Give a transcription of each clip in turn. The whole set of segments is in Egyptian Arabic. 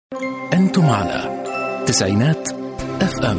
أنتم على تسعينات اف ام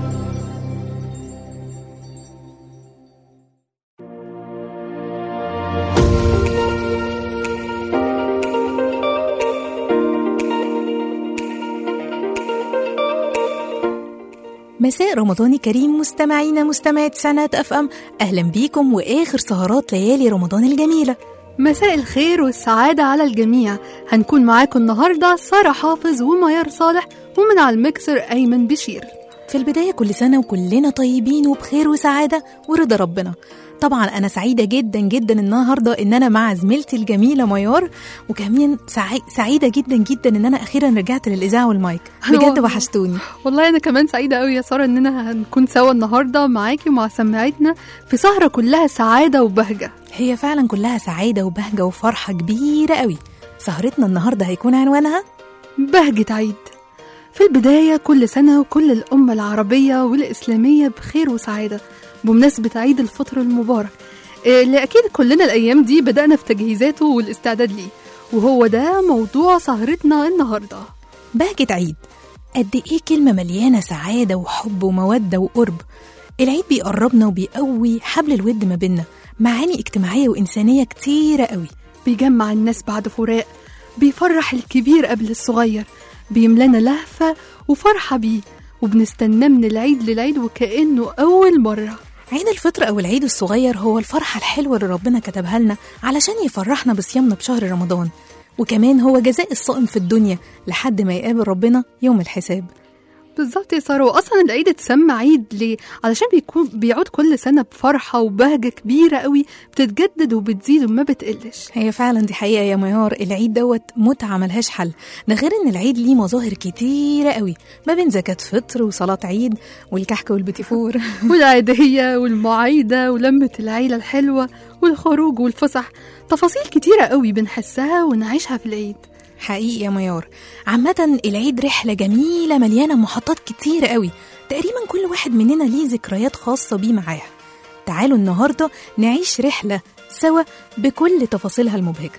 مساء رمضاني كريم مستمعينا مستمعي تسعينات اف ام اهلا بيكم واخر سهرات ليالي رمضان الجميله مساء الخير والسعادة على الجميع هنكون معاكم النهاردة سارة حافظ وميار صالح ومن على المكسر أيمن بشير في البدايه كل سنه وكلنا طيبين وبخير وسعاده ورضا ربنا طبعا انا سعيده جدا جدا النهارده ان انا مع زميلتي الجميله ميار وكمان سعي... سعيده جدا جدا ان انا اخيرا رجعت للاذاعه والمايك بجد والله. وحشتوني والله أنا كمان سعيدة أوي يا سارة إننا هنكون سوا النهاردة معاكي ومع سماعتنا في سهرة كلها سعادة وبهجة هي فعلا كلها سعاده وبهجه وفرحه كبيره قوي سهرتنا النهارده هيكون عنوانها بهجة عيد في البداية كل سنة وكل الأمة العربية والإسلامية بخير وسعادة بمناسبة عيد الفطر المبارك إيه اللي أكيد كلنا الأيام دي بدأنا في تجهيزاته والاستعداد ليه وهو ده موضوع سهرتنا النهارده بهجة عيد قد إيه كلمة مليانة سعادة وحب ومودة وقرب العيد بيقربنا وبيقوي حبل الود ما بينا معاني اجتماعية وإنسانية كتيرة قوي بيجمع الناس بعد فراق بيفرح الكبير قبل الصغير بيملانا لهفة وفرحة بيه وبنستناه من العيد للعيد وكأنه أول مرة عيد الفطر أو العيد الصغير هو الفرحة الحلوة اللي ربنا كتبها لنا علشان يفرحنا بصيامنا بشهر رمضان وكمان هو جزاء الصائم في الدنيا لحد ما يقابل ربنا يوم الحساب بالظبط يا سارة وأصلا العيد اتسمى عيد ليه؟ علشان بيكون بيعود كل سنة بفرحة وبهجة كبيرة قوي بتتجدد وبتزيد وما بتقلش هي فعلا دي حقيقة يا ميار العيد دوت متعة ملهاش حل ده غير ان العيد ليه مظاهر كتيرة قوي ما بين زكاة فطر وصلاة عيد والكحك والبتيفور والعيدية والمعايدة ولمة العيلة الحلوة والخروج والفسح تفاصيل كتيرة قوي بنحسها ونعيشها في العيد حقيقي يا ميار عامة العيد رحلة جميلة مليانة محطات كتيرة قوي تقريبا كل واحد مننا ليه ذكريات خاصة بيه معاها تعالوا النهاردة نعيش رحلة سوا بكل تفاصيلها المبهجة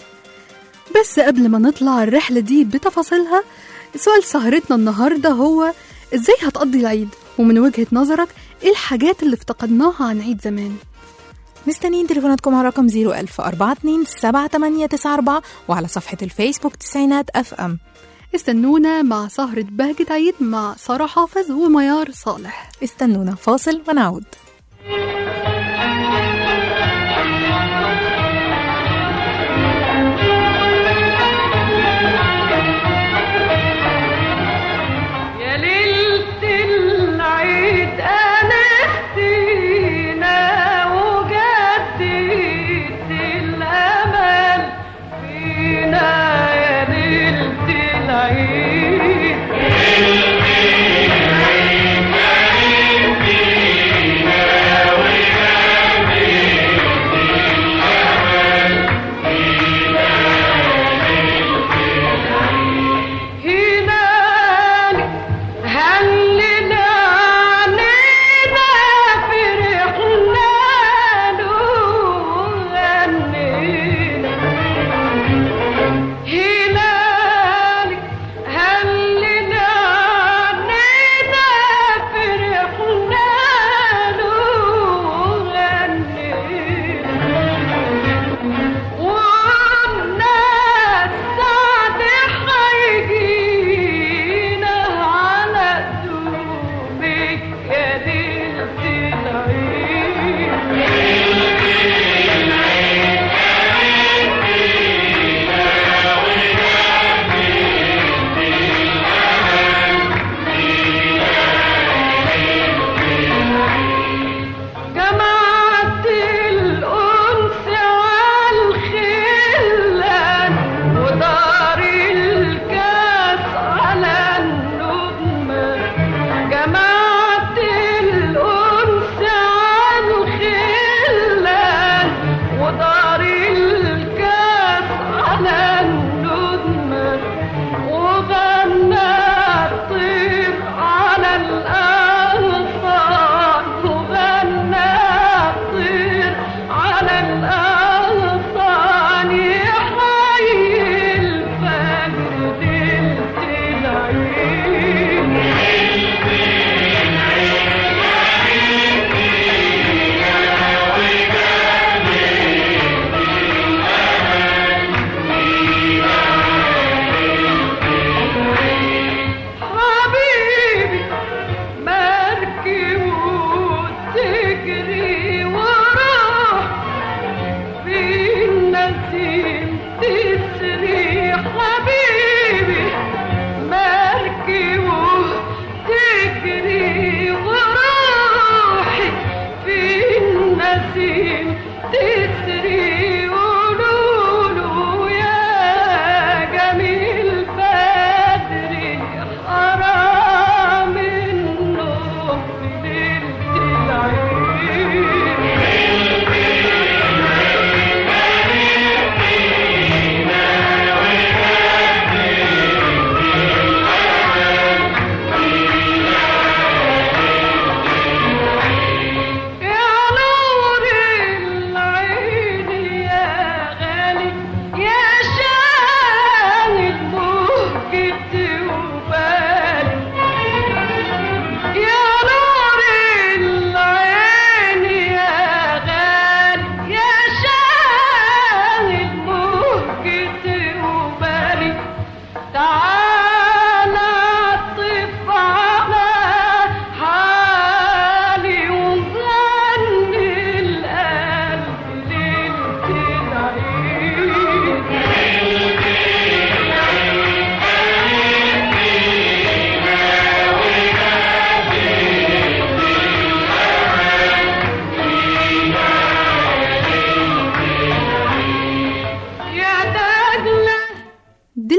بس قبل ما نطلع الرحلة دي بتفاصيلها سؤال سهرتنا النهاردة هو ازاي هتقضي العيد ومن وجهة نظرك ايه الحاجات اللي افتقدناها عن عيد زمان مستنيين تليفوناتكم على رقم 01000 42 7894 وعلى صفحة الفيسبوك تسعينات اف ام استنونا مع سهرة بهجة عيد مع سارة حافظ وميار صالح استنونا فاصل ونعود يا ليلة العيد أنستينا وجددت الأمل فينا يا ليلة العيد يا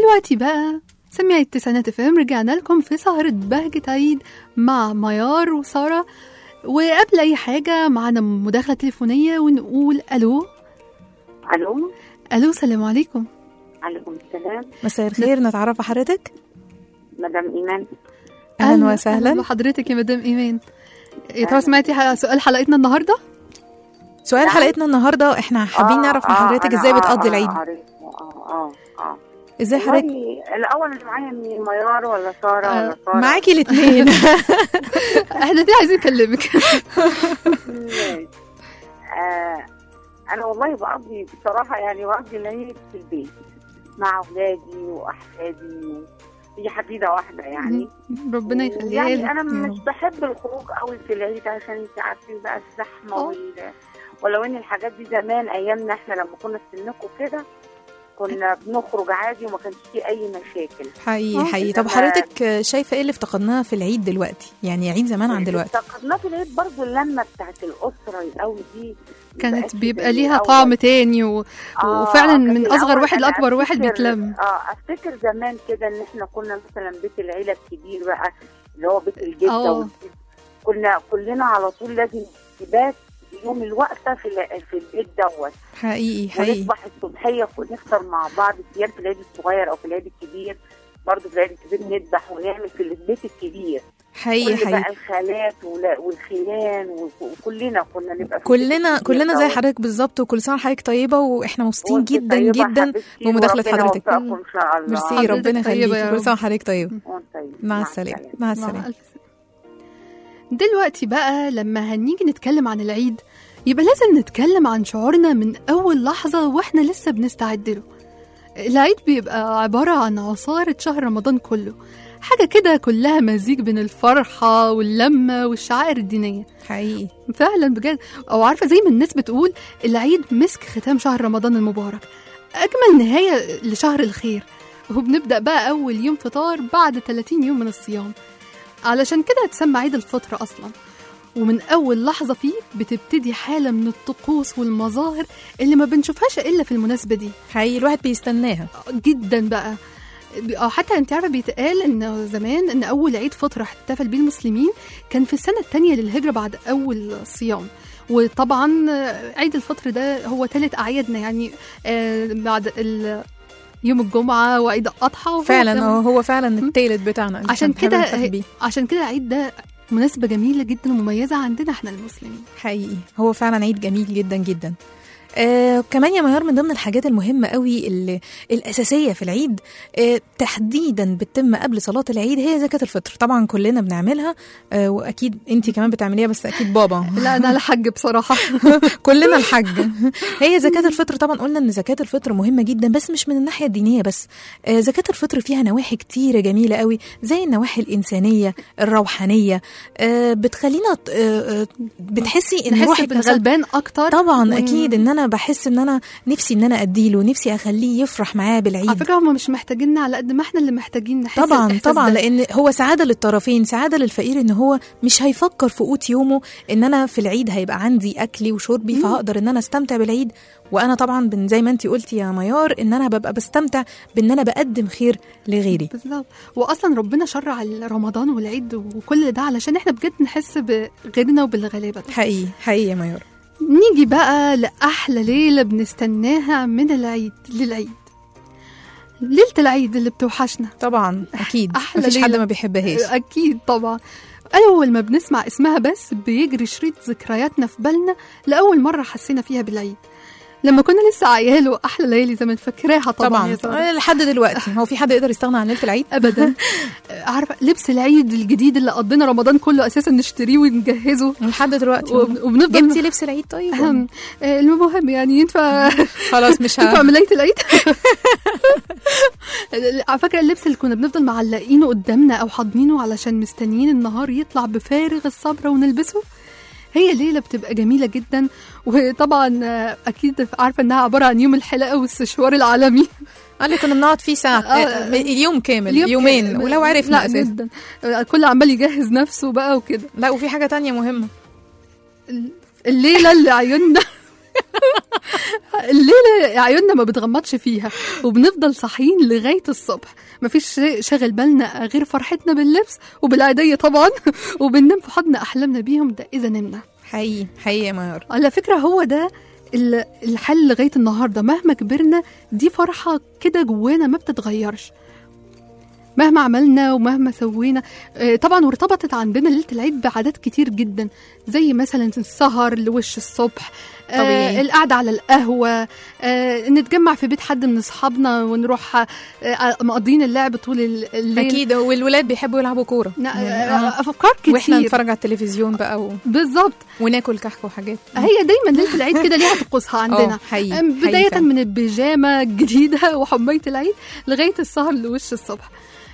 دلوقتي بقى سميع التسعينات فهم رجعنا لكم في سهرة بهجة عيد مع ميار وسارة وقبل أي حاجة معانا مداخلة تليفونية ونقول ألو الو ألو سلام عليكم عليكم السلام مساء الخير نتعرف بحضرتك مدام ايمان اهلا وسهلا بحضرتك يا مدام إيمان يا ترى سمعتي ح- سؤال حلقتنا النهاردة؟ سؤال نعم. حلقتنا النهارده احنا حابين نعرف من حضرتك أنا- ازاي آه، بتقضي آه، العيد عرفت. اه اه اه ازاي حضرتك والله الاول اللي معايا مين ميار ولا ساره آه، ولا ساره معاكي الاثنين احنا دي عايزين نكلمك ماشي. آه انا والله بقضي بصراحه يعني بقضي العيد في البيت مع اولادي واحفادي هي حفيده واحده يعني ربنا يخليها يعني لك انا يا مش رب. بحب الخروج قوي في العيد عشان انت عارفين بقى الزحمه آه. وال ولو ان الحاجات دي زمان ايامنا احنا لما كنا في سنكم كده كنا بنخرج عادي وما كانش فيه اي مشاكل حقيقي آه، حقيقي طب إنما- حضرتك شايفه ايه اللي افتقدناه في العيد دلوقتي يعني عيد زمان عن دلوقتي افتقدنا في العيد برضو اللمه بتاعت الاسره الاول دي كانت مبقتش بيبقى زي ليها الأول. طعم تاني و... آه، وفعلا كان من الأول أصغر واحد أنا لأكبر واحد أفتكر- بيتلم اه افتكر زمان كده ان احنا كنا مثلا بيت العيله الكبير بقى اللي هو بيت الجده آه. والجد. كنا كلنا على طول لازم نبات يوم الوقفه في الع- في البيت دوت حقيقي حقيقي ونصبح الصبحيه ونفطر مع بعض سيام في العيد الصغير او في العيد الكبير برضه في العيد الكبير نذبح ونعمل في البيت الكبير حقيقي كل بقى حقيقي الخالات ولا- والخلان و- وكلنا كنا نبقى في كلنا البيت الكبير كلنا زي دوت. حضرتك بالظبط وكل سنه وحضرتك طيبه واحنا مبسوطين وانت جدا طيبة جدا حبيبتي، بمداخلة وربنا حضرتك. يوفقكم ان شاء الله ميرسي حضرتك ربنا طيبة يا يخليكي كل رب. سنه وحضرتك طيب وانت طيب. مع السلامه مع مع السلامه ألف سلامة. دلوقتي بقى لما هنيجي نتكلم عن العيد يبقى لازم نتكلم عن شعورنا من أول لحظة وإحنا لسه بنستعد له العيد بيبقى عبارة عن عصارة شهر رمضان كله حاجة كده كلها مزيج بين الفرحة واللمة والشعائر الدينية حقيقي فعلا بجد او عارفه زي ما الناس بتقول العيد مسك ختام شهر رمضان المبارك اجمل نهايه لشهر الخير وبنبدا بقى اول يوم فطار بعد 30 يوم من الصيام علشان كده اتسمى عيد الفطر اصلا ومن اول لحظه فيه بتبتدي حاله من الطقوس والمظاهر اللي ما بنشوفهاش الا في المناسبه دي حقيقي الواحد بيستناها جدا بقى أو حتى انت عارفه بيتقال ان زمان ان اول عيد فطر احتفل بيه المسلمين كان في السنه الثانيه للهجره بعد اول صيام وطبعا آه، عيد الفطر ده هو ثالث اعيادنا يعني آه، بعد ال- يوم الجمعه وعيد الاضحى وهو فعلا ده- هو هو فعلا التالت بتاعنا اللي عشان بنحب كده نحتفل بيه. عشان كده العيد ده مناسبه جميله جدا ومميزه عندنا احنا المسلمين حقيقي هو فعلا عيد جميل جدا جدا آه كمان يا ميار من ضمن الحاجات المهمة قوي اللي الأساسية في العيد آه تحديدا بتتم قبل صلاة العيد هي زكاة الفطر طبعا كلنا بنعملها آه وأكيد أنت كمان بتعمليها بس أكيد بابا لا انا على حج بصراحه كلنا الحج هي زكاة الفطر طبعا قلنا ان زكاة الفطر مهمة جدا بس مش من الناحية الدينية بس آه، زكاة الفطر فيها نواحي كتيرة جميلة قوي زي النواحي الإنسانية الروحانية آه، بتخلينا ت- آه، آه، بتحسي ان نحس روحك مثلاً- بالغلبان اكتر طبعا ون- اكيد ان انا بحس ان انا نفسي ان انا اديله نفسي اخليه يفرح معاه على بالعيد فكره هم مش محتاجيننا على قد ما احنا اللي محتاجين نحس طبعا الإحساس طبعا ده. لان هو سعاده للطرفين سعاده للفقير ان هو مش هيفكر في قوت يومه ان انا في العيد هيبقى عندي اكلي وشربي فهقدر ان انا استمتع بالعيد وانا طبعا بن- زي ما انت قلتي يا ميار ان انا ببقى بستمتع بان انا بقدم خير لغيري بالظبط واصلا ربنا شرع رمضان والعيد وكل ده علشان احنا بجد نحس بغيرنا وبالغلابه ده. حقيقي حقيقي يا ميار نيجي بقى لاحلى ليله بنستناها من العيد للعيد ليله العيد اللي بتوحشنا طبعا اكيد أحلى مفيش حد ليلة. ما بيحبهاش اكيد طبعا اول ما بنسمع اسمها بس بيجري شريط ذكرياتنا في بالنا لاول مره حسينا فيها بالعيد لما كنا لسه عيال واحلى ليالي زمان فاكراها طبعا, يا طبعا سارة. آه، لحد دلوقتي هو في حد يقدر يستغنى عن ليله العيد ابدا عارفه لبس العيد الجديد اللي قضينا رمضان كله اساسا نشتريه ونجهزه لحد دلوقتي وب- وبنفضل جبتي لبس العيد طيب أهم. آه، المهم يعني ينفع خلاص مش ينفع ه... ملاية العيد على فكرة اللبس اللي كنا بنفضل معلقينه قدامنا أو حاضنينه علشان مستنيين النهار يطلع بفارغ الصبر ونلبسه هي ليلة بتبقى جميلة جدا وطبعا آه، أكيد عارفة إنها عبارة عن يوم الحلاقة والسشوار العالمي قال لي كنا بنقعد فيه ساعه آه، آه، يوم كامل اليوم يومين كان- ولو عرفنا لا اساسا جدا كل عمال يجهز نفسه بقى وكده لا وفي حاجه تانية مهمه الليلة اللي عيوننا الليله عيوننا ما بتغمضش فيها وبنفضل صاحيين لغايه الصبح مفيش شيء شاغل بالنا غير فرحتنا باللبس وبالعيديه طبعا وبننام في حضن احلامنا بيهم ده اذا نمنا حقيقي حقيقي يا ميار على فكره هو ده ال- الحل لغايه النهارده مهما كبرنا دي فرحه كده جوانا ما بتتغيرش مهما عملنا ومهما سوينا آه، طبعا وارتبطت عندنا ليله العيد بعادات كتير جدا زي مثلا السهر لوش الصبح آه طبيعي. القعده على القهوه آه نتجمع في بيت حد من اصحابنا ونروح آه مقضين اللعب طول ال- الليل اكيد والولاد بيحبوا يلعبوا كوره نا- يعني آه، آه. افكار واحنا كتير نتفرج على التلفزيون بقى و... بالظبط وناكل كحك وحاجات هي دايما ليله العيد كده ليها طقوسها عندنا آه، حقيقي أم بداية حقيقي فعلا. من البيجامة الجديدة وحمية العيد لغاية السهر لوش الصبح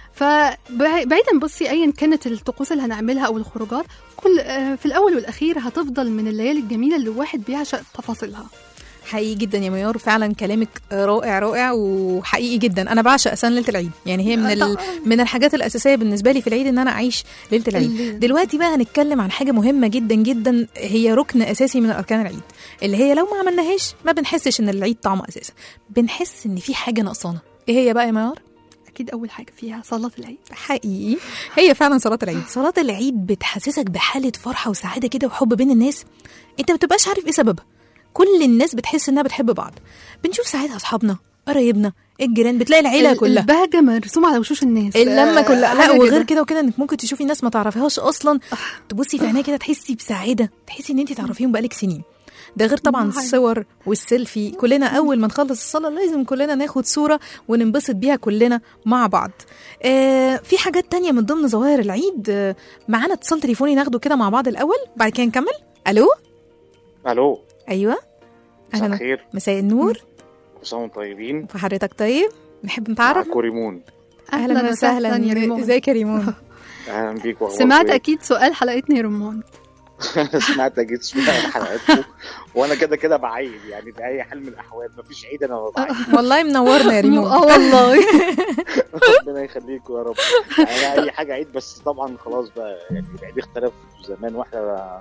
فبعيدا بصي ايا كانت الطقوس اللي هنعملها او الخروجات كل آه، في الاول والاخير هتفضل من الليالي الجميله اللي الواحد بيعشق تفاصيلها حقيقي جدا يا ميار فعلا كلامك رائع رائع وحقيقي جدا انا بعشق اساسا ليله العيد يعني هي من ال... طبعاً. من الحاجات الاساسيه بالنسبه لي في العيد ان انا اعيش ليله العيد الليل. دلوقتي بقى هنتكلم عن حاجه مهمه جدا جدا هي ركن اساسي من اركان العيد اللي هي لو ما عملناهاش ما بنحسش ان العيد طعمه اساسا بنحس ان في حاجه ناقصانا ايه هي بقى يا ميار اكيد اول حاجه فيها صلاه العيد حقيقي هي فعلا صلاة العيد صلاة العيد بتحسسك بحالة فرحة وسعادة كده وحب بين الناس انت ما بتبقاش عارف ايه سببها كل الناس بتحس انها بتحب بعض بنشوف ساعتها اصحابنا قرايبنا الجيران بتلاقي العيلة ال- كلها البهجه مرسومه على وشوش الناس اللمة آه، كلها لا حاجة وغير كده. كده وكده انك ممكن تشوفي ناس ما تعرفيهاش اصلا تبصي في عينيها كده تحسي بسعادة تحسي ان انت تعرفيهم بقالك سنين ده غير طبعا ده حقيقي. الصور والسيلفي كلنا اول ما نخلص الصلاه لازم كلنا ناخد صوره وننبسط بيها كلنا مع بعض آه في حاجات تانية من ضمن ظواهر العيد آه معانا اتصال تليفوني ناخده كده مع بعض الاول بعد كده نكمل الو الو ايوه مساء اهلا الخير مساء النور كل سنه وانتم طيبين وحضرتك طيب نحب نتعرف معاكم ريمون اهلا وسهلا يا ريمون ازيك يا ريمون اهلا بيك وأخباركم سمعت إيه؟ اكيد سؤال حلقتنا يا رمان سمعت اكيد سمعت حلقاتكم وانا كده كده بعيد يعني في اي حال من الاحوال مفيش عيد انا ما بعيد والله منورنا يا ريمون اه والله ربنا يخليكم يا رب يعني اي حاجه عيد بس طبعا خلاص بقى يعني العيد اختلف زمان واحنا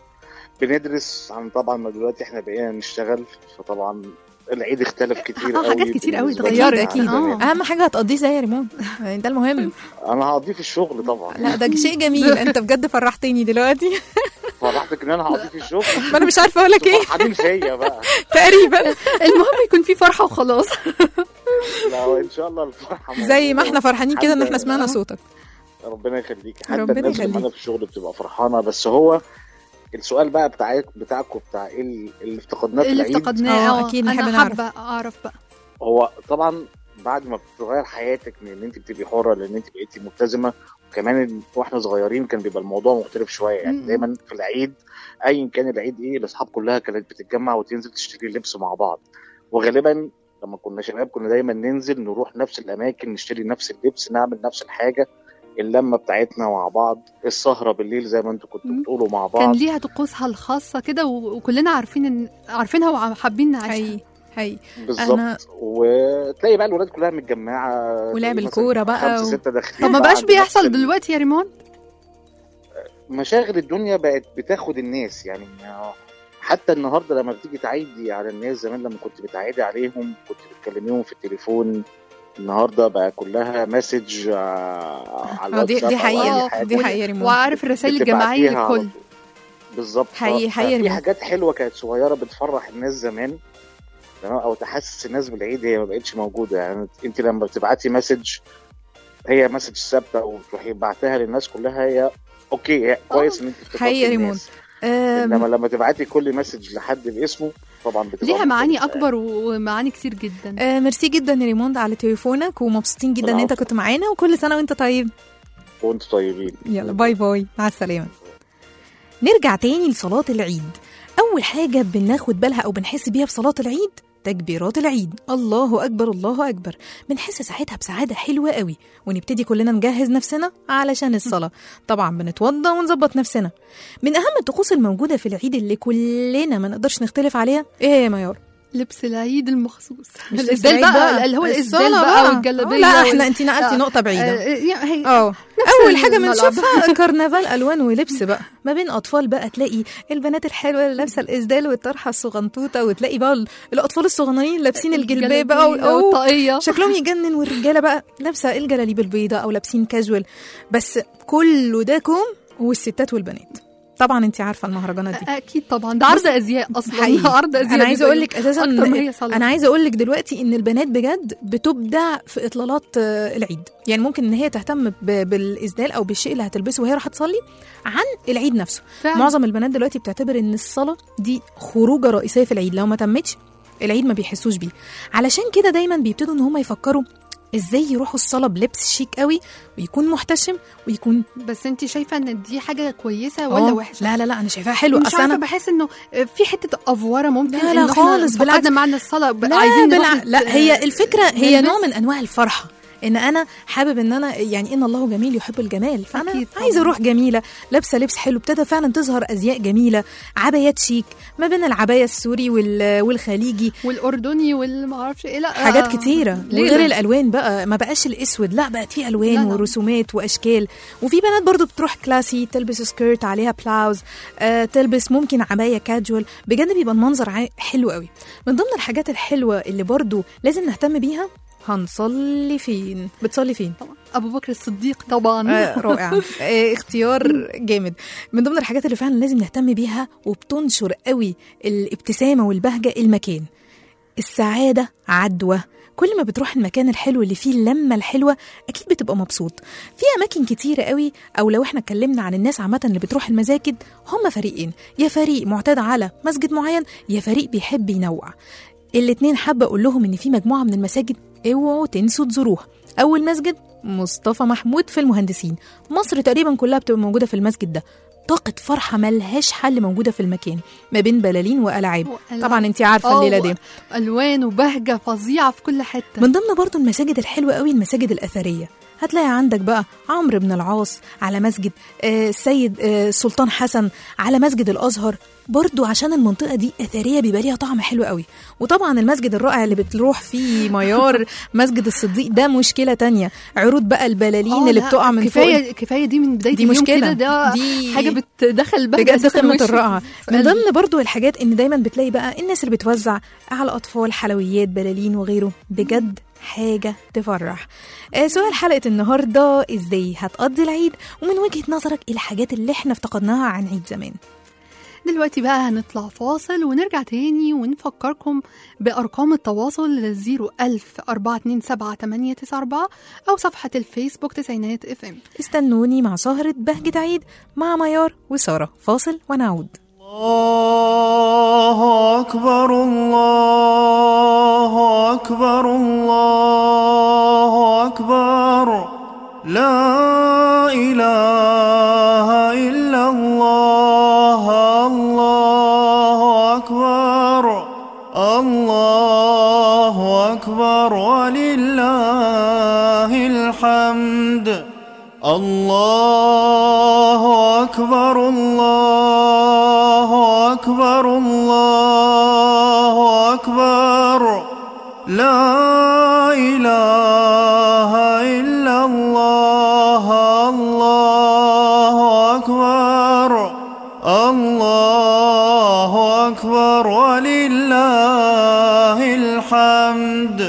بندرس عن طبعا ما دلوقتي احنا بقينا نشتغل فطبعا العيد اختلف كتير آه، قوي حاجات كتير قوي بالنسبة اتغيرت. لنا اكيد زمان. آه. اهم حاجه هتقضيه ازاي يا ريمون يعني ده المهم انا هقضيه في الشغل طبعا لا ده شيء جميل انت بجد فرحتني دلوقتي فرحتك ان انا هقضيه في الشغل ما انا مش عارفه اقول لك انتوا ايه فرحانين فيا بقى تقريبا المهم يكون في فرحه وخلاص لا وان شاء الله الفرحه زي ما احنا فرحانين كده ان احنا حتى- سمعنا صوتك ربنا يخليك حتى ربنا الناس اللي يخليك. معانا في الشغل بتبقى فرحانه بس هو السؤال بقى بتاعك بتاعكم بتاع ايه اللي- اللي افتقدناه في اللي العيد افتقدناه آه، اه أكيد نحب انا نعرف. حابه اعرف بقى هو طبعا بعد ما بتتغير حياتك من ان انت بتبقي حره لان انت بقيتي ملتزمه وكمان واحنا صغيرين كان بيبقى الموضوع مختلف شويه يعني مم. دايما في العيد ايا كان العيد ايه الاصحاب كلها كانت بتتجمع وتنزل تشتري لبس مع بعض وغالبا لما كنا شباب كنا دايما ننزل نروح نفس الاماكن نشتري نفس اللبس نعمل نفس الحاجه اللمه بتاعتنا مع بعض السهره بالليل زي ما انتوا كنتوا مم. بتقولوا مع كان بعض ليها طقوسها الخاصه كده و- وكلنا عارفين إن عارفينها وحابين نعيشها حقيقي حقيقي أنا- بالظبط وتلاقي بقى الولاد كلها متجمعه ولعب تلاقي مثلاً الكورة بقى خمسه و- سته داخلين طب ما بعض بقاش نفس بيحصل ال- دلوقتي يا ريمون مشاغل الدنيا بقت بتاخد الناس يعني حتى النهارده لما بتيجي تعيدي على الناس زمان لما كنت بتعيدي عليهم كنت بتكلميهم في التليفون النهارده بقى كلها مسج على اه دي الواتساب دي أو حقيقه أي حاجة. دي حقيقه يا ريمون وعارف الرسائل بتبعتيها الجماعيه على للكل طول. بالظبط حقيقي- حقيقي في ريمون. حاجات حلوه كانت صغيره بتفرح الناس زمان تمام او تحسس الناس بالعيد هي ما بقتش موجوده يعني انت لما بتبعتي مسج هي مسج ثابته وتروحي بعتها للناس كلها هي اوكي هي كويس ان انت افتكرتي حقيقي يا ريمون. الناس آم، انما لما تبعتي كل مسج لحد باسمه طبعا بتبقى ليها معاني مختلفة اكبر و- ومعاني كتير جدا آه ميرسي جدا يا ريموند على تليفونك ومبسوطين جدا ان انت العفو. كنت معانا وكل سنه وانت طيب يعني. وانتوا طيبين يلا باي باي مع السلامه نرجع تاني لصلاة العيد أول حاجة بناخد بالها أو بنحس بيها في صلاة العيد تكبيرات العيد الله أكبر الله أكبر بنحس ساعتها بسعادة حلوة قوي ونبتدي كلنا نجهز نفسنا علشان الصلاة طبعا بنتوضى ونظبط نفسنا من أهم الطقوس الموجودة في العيد اللي كلنا ما نقدرش نختلف عليها إيه هي يا ميار؟ لبس العيد المخصوص مش لبس الاسدال العيد بقى اللي هو الاسدال الصلاة بقى والجلابيه لا وال- احنا انت نقلتي آه. نقطه بعيده آه، يعني هي اه نفس اول حاجه الملعب. بنشوفها كرنفال الوان ولبس بقى ما بين اطفال بقى تلاقي البنات الحلوه اللي لابسه الاسدال والطرحه الصغنطوطه وتلاقي بقى ال- الاطفال الصغننين لابسين الجلباب بقى الجلابية أوه، والطاقية شكلهم يجنن والرجاله بقى لابسه الجلاليب البيضاء او لابسين كاجوال بس كله ده كوم والستات والبنات طبعا انت عارفه المهرجانات دي اكيد طبعا ده عرض ازياء اصلا حقيقي. عرض ازياء انا عايزه بيبقى اقول لك اساسا اكتر ما هي صلاة انا عايزه اقول لك دلوقتي ان البنات بجد بتبدع في اطلالات آه، العيد يعني ممكن ان هي تهتم ب- بالاسدال او بالشيء اللي هتلبسه وهي رايحه تصلي عن العيد نفسه فعلا. معظم البنات دلوقتي بتعتبر ان الصلاه دي خروجه رئيسيه في العيد لو ما تمتش العيد ما بيحسوش بيه علشان كده دايما بيبتدوا ان هم يفكروا ازاي يروحوا الصلاه بلبس شيك قوي ويكون محتشم ويكون بس انت شايفه ان دي حاجه كويسه ولا آه، وحشه لا لا لا انا شايفاها حلوه مش اصل عارفه انا بحس انه في حته افوره ممكن لا، لا إنه إحنا خالص، بالعكس. فقدنا معنى الصلاه ب- لا عايزين نروح بالع... نت- لا هي الفكره هي نلبس. نوع من انواع الفرحه ان انا حابب ان انا يعني ان الله جميل يحب الجمال فانا أكيد طبعاً. عايزه اروح جميله لابسه لبس حلو ابتدى فعلا تظهر ازياء جميله عبايات شيك ما بين العبايه السوري وال... والخليجي والاردني والمعرفش ايه لا حاجات آه، كتيرة ليلة. وغير الألوان بقى ما بقاش الأسود لا بقت في ألوان لا، لا. ورسومات وأشكال وفي بنات برضو بتروح كلاسي تلبس سكيرت عليها بلاوز آه تلبس ممكن عباية كاجوال بجد بيبقى المنظر عا- حلو قوي من ضمن الحاجات الحلوة اللي برضو لازم نهتم بيها هنصلي فين بتصلي فين طبعا ابو بكر الصديق طبعا آه رائع آه اختيار جامد من ضمن الحاجات اللي فعلا لازم نهتم بيها وبتنشر قوي الابتسامة والبهجة المكان السعادة عدوى كل ما بتروح المكان الحلو اللي فيه اللمة الحلوة أكيد بتبقى مبسوط في أماكن كتيرة قوي أو لو احنا اتكلمنا عن الناس عامة اللي بتروح المساجد هم فريقين يا فريق معتاد على مسجد معين يا فريق بيحب ينوع الاتنين حابة أقول لهم إن في مجموعة من المساجد اوعوا تنسوا تزوروها أول مسجد مصطفى محمود في المهندسين مصر تقريبا كلها بتبقى موجودة في المسجد ده طاقة فرحة ملهاش حل موجودة في المكان ما بين بلالين وألعاب وألعاب. طبعا انت عارفة آه، الليلة دي الوان وبهجه فظيعه في كل حته من ضمن برضو المساجد الحلوة قوي المساجد الأثرية هتلاقي عندك بقى عمرو بن العاص على مسجد آه، السيد آه، السلطان حسن على مسجد الأزهر برضو عشان المنطقة دي أثرية بيبقى ليها طعم حلو قوي وطبعا المسجد الرائع اللي بتروح فيه ميار مسجد الصديق ده مشكلة تانية عروض بقى البلالين آه، اللي لا، بتقع من فوق كفايه كفايه دي من بدايه دي اليوم مشكلة. كده ده دي حاجه بتدخل بهجه بجد أساساً قمة مش- الرائعة في من قلبي. ضمن برضو الحاجات ان دايما بتلاقي بقى الناس اللي بتوزع على الاطفال حلويات بلالين وغيره بجد حاجة تفرح آه سؤال حلقة النهاردة ازاي هتقضي العيد ومن وجهة نظرك ايه الحاجات اللي احنا افتقدناها عن عيد زمان دلوقتي بقى هنطلع فاصل ونرجع تاني ونفكركم بأرقام التواصل للزيرو ألف أربعة اتنين سبعة تمانية تسعة أربعة أو صفحة الفيسبوك تسعينات اف ام استنوني مع سهرة بهجة عيد مع ميار وسارة فاصل ونعود الله أكبر الله أكبر الله أكبر لا إله إلا الله الله أكبر الله أكبر ولله الحمد الله أكبر الله أكبر الله أكبر لا إله إلا الله الله أكبر الله أكبر ولله الحمد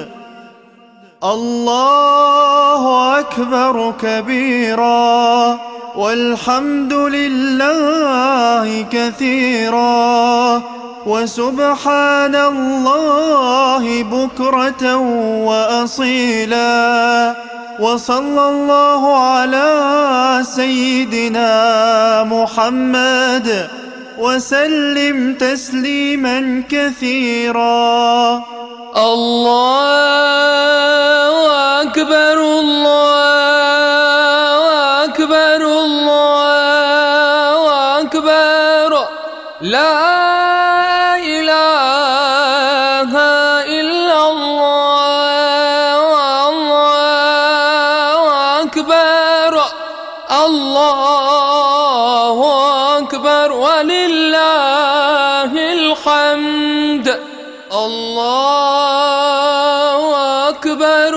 الله أكبر كبيرا والحمد لله كثيرا وسبحان الله بكرة وأصيلا وصلى الله على سيدنا محمد وسلم تسليما كثيرا الله أكبر الله أكبر الله أكبر لا إله إلا الله الله أكبر الله أكبر ولله الحمد الله أكبر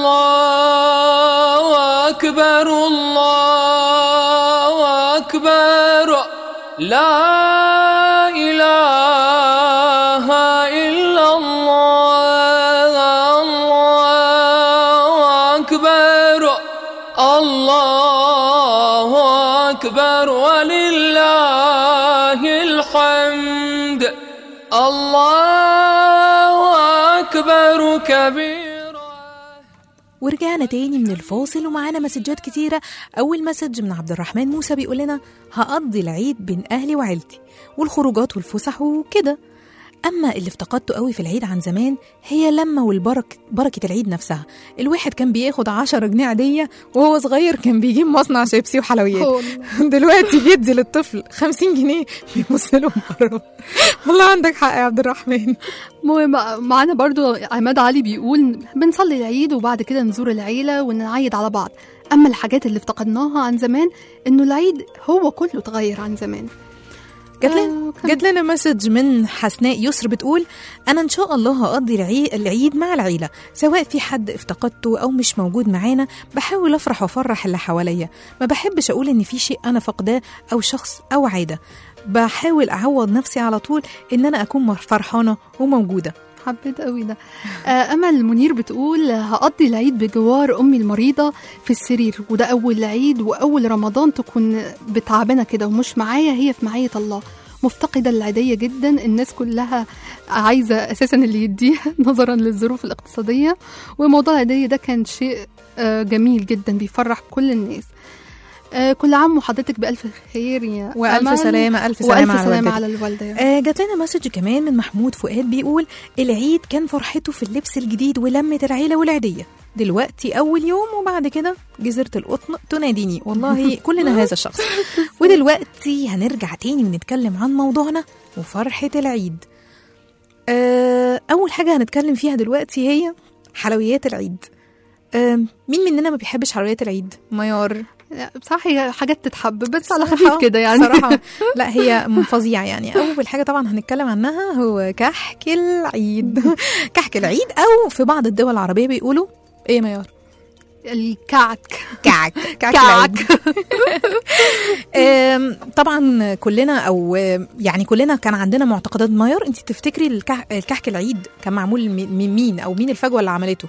الله أكبر الله أكبر لا إله إلا الله الله أكبر الله أكبر ولله الحمد الله أكبر كبيرا ورجعنا تاني من الفاصل ومعانا مسجات كتيرة أول مسج من عبد الرحمن موسى بيقول لنا هقضي العيد بين أهلي وعيلتي والخروجات والفسح وكده أما اللي افتقدته قوي في العيد عن زمان هي لما والبركة بركة العيد نفسها الواحد كان بياخد 10 جنيه عادية وهو صغير كان بيجيب مصنع شيبسي وحلويات دلوقتي بيدي للطفل 50 جنيه بيبص له بره والله عندك حق يا عبد الرحمن المهم معانا برضو عماد علي بيقول بنصلي العيد وبعد كده نزور العيلة ونعيد على بعض أما الحاجات اللي افتقدناها عن زمان إنه العيد هو كله اتغير عن زمان جات لنا آه، كان- جات لنا مسج من حسناء يسر بتقول انا ان شاء الله هقضي العي- العيد مع العيله سواء في حد افتقدته او مش موجود معانا بحاول افرح وافرح اللي حواليا ما بحبش اقول ان في شيء انا فقداه او شخص او عاده بحاول اعوض نفسي على طول ان انا اكون فرحانه وموجوده حبيت قوي ده آه، امل منير بتقول هقضي العيد بجوار امي المريضه في السرير وده اول عيد واول رمضان تكون بتعبانه كده ومش معايا هي في معيه الله مفتقده العيديه جدا الناس كلها عايزه اساسا اللي يديها نظرا للظروف الاقتصاديه وموضوع العيديه ده كان شيء آه، جميل جدا بيفرح كل الناس آه، كل عام وحضرتك بألف خير يا والف أمل. سلامه الف سلامه وألف على سلامة والدتك. على الوالدة يا رب. آه جات لنا مسج كمان من محمود فؤاد بيقول العيد كان فرحته في اللبس الجديد ولمة العيلة والعيدية دلوقتي أول يوم وبعد كده جزيرة القطن تناديني والله كلنا هذا الشخص ودلوقتي هنرجع تاني ونتكلم عن موضوعنا وفرحة العيد آه أول حاجة هنتكلم فيها دلوقتي هي حلويات العيد آه مين مننا ما بيحبش حلويات العيد ميار بصراحة هي حاجات تتحب بس على صراحة- خفيف كده يعني صراحة لا هي فظيعة يعني أول حاجة طبعا هنتكلم عنها هو كحك العيد كحك العيد أو في بعض الدول العربية بيقولوا إيه يا ميار؟ الكعك كعك كعك العيد آم، طبعا كلنا او آم، يعني كلنا كان عندنا معتقدات ماير انت تفتكري الكح- الكحك العيد كان معمول من من مين او مين الفجوه اللي عملته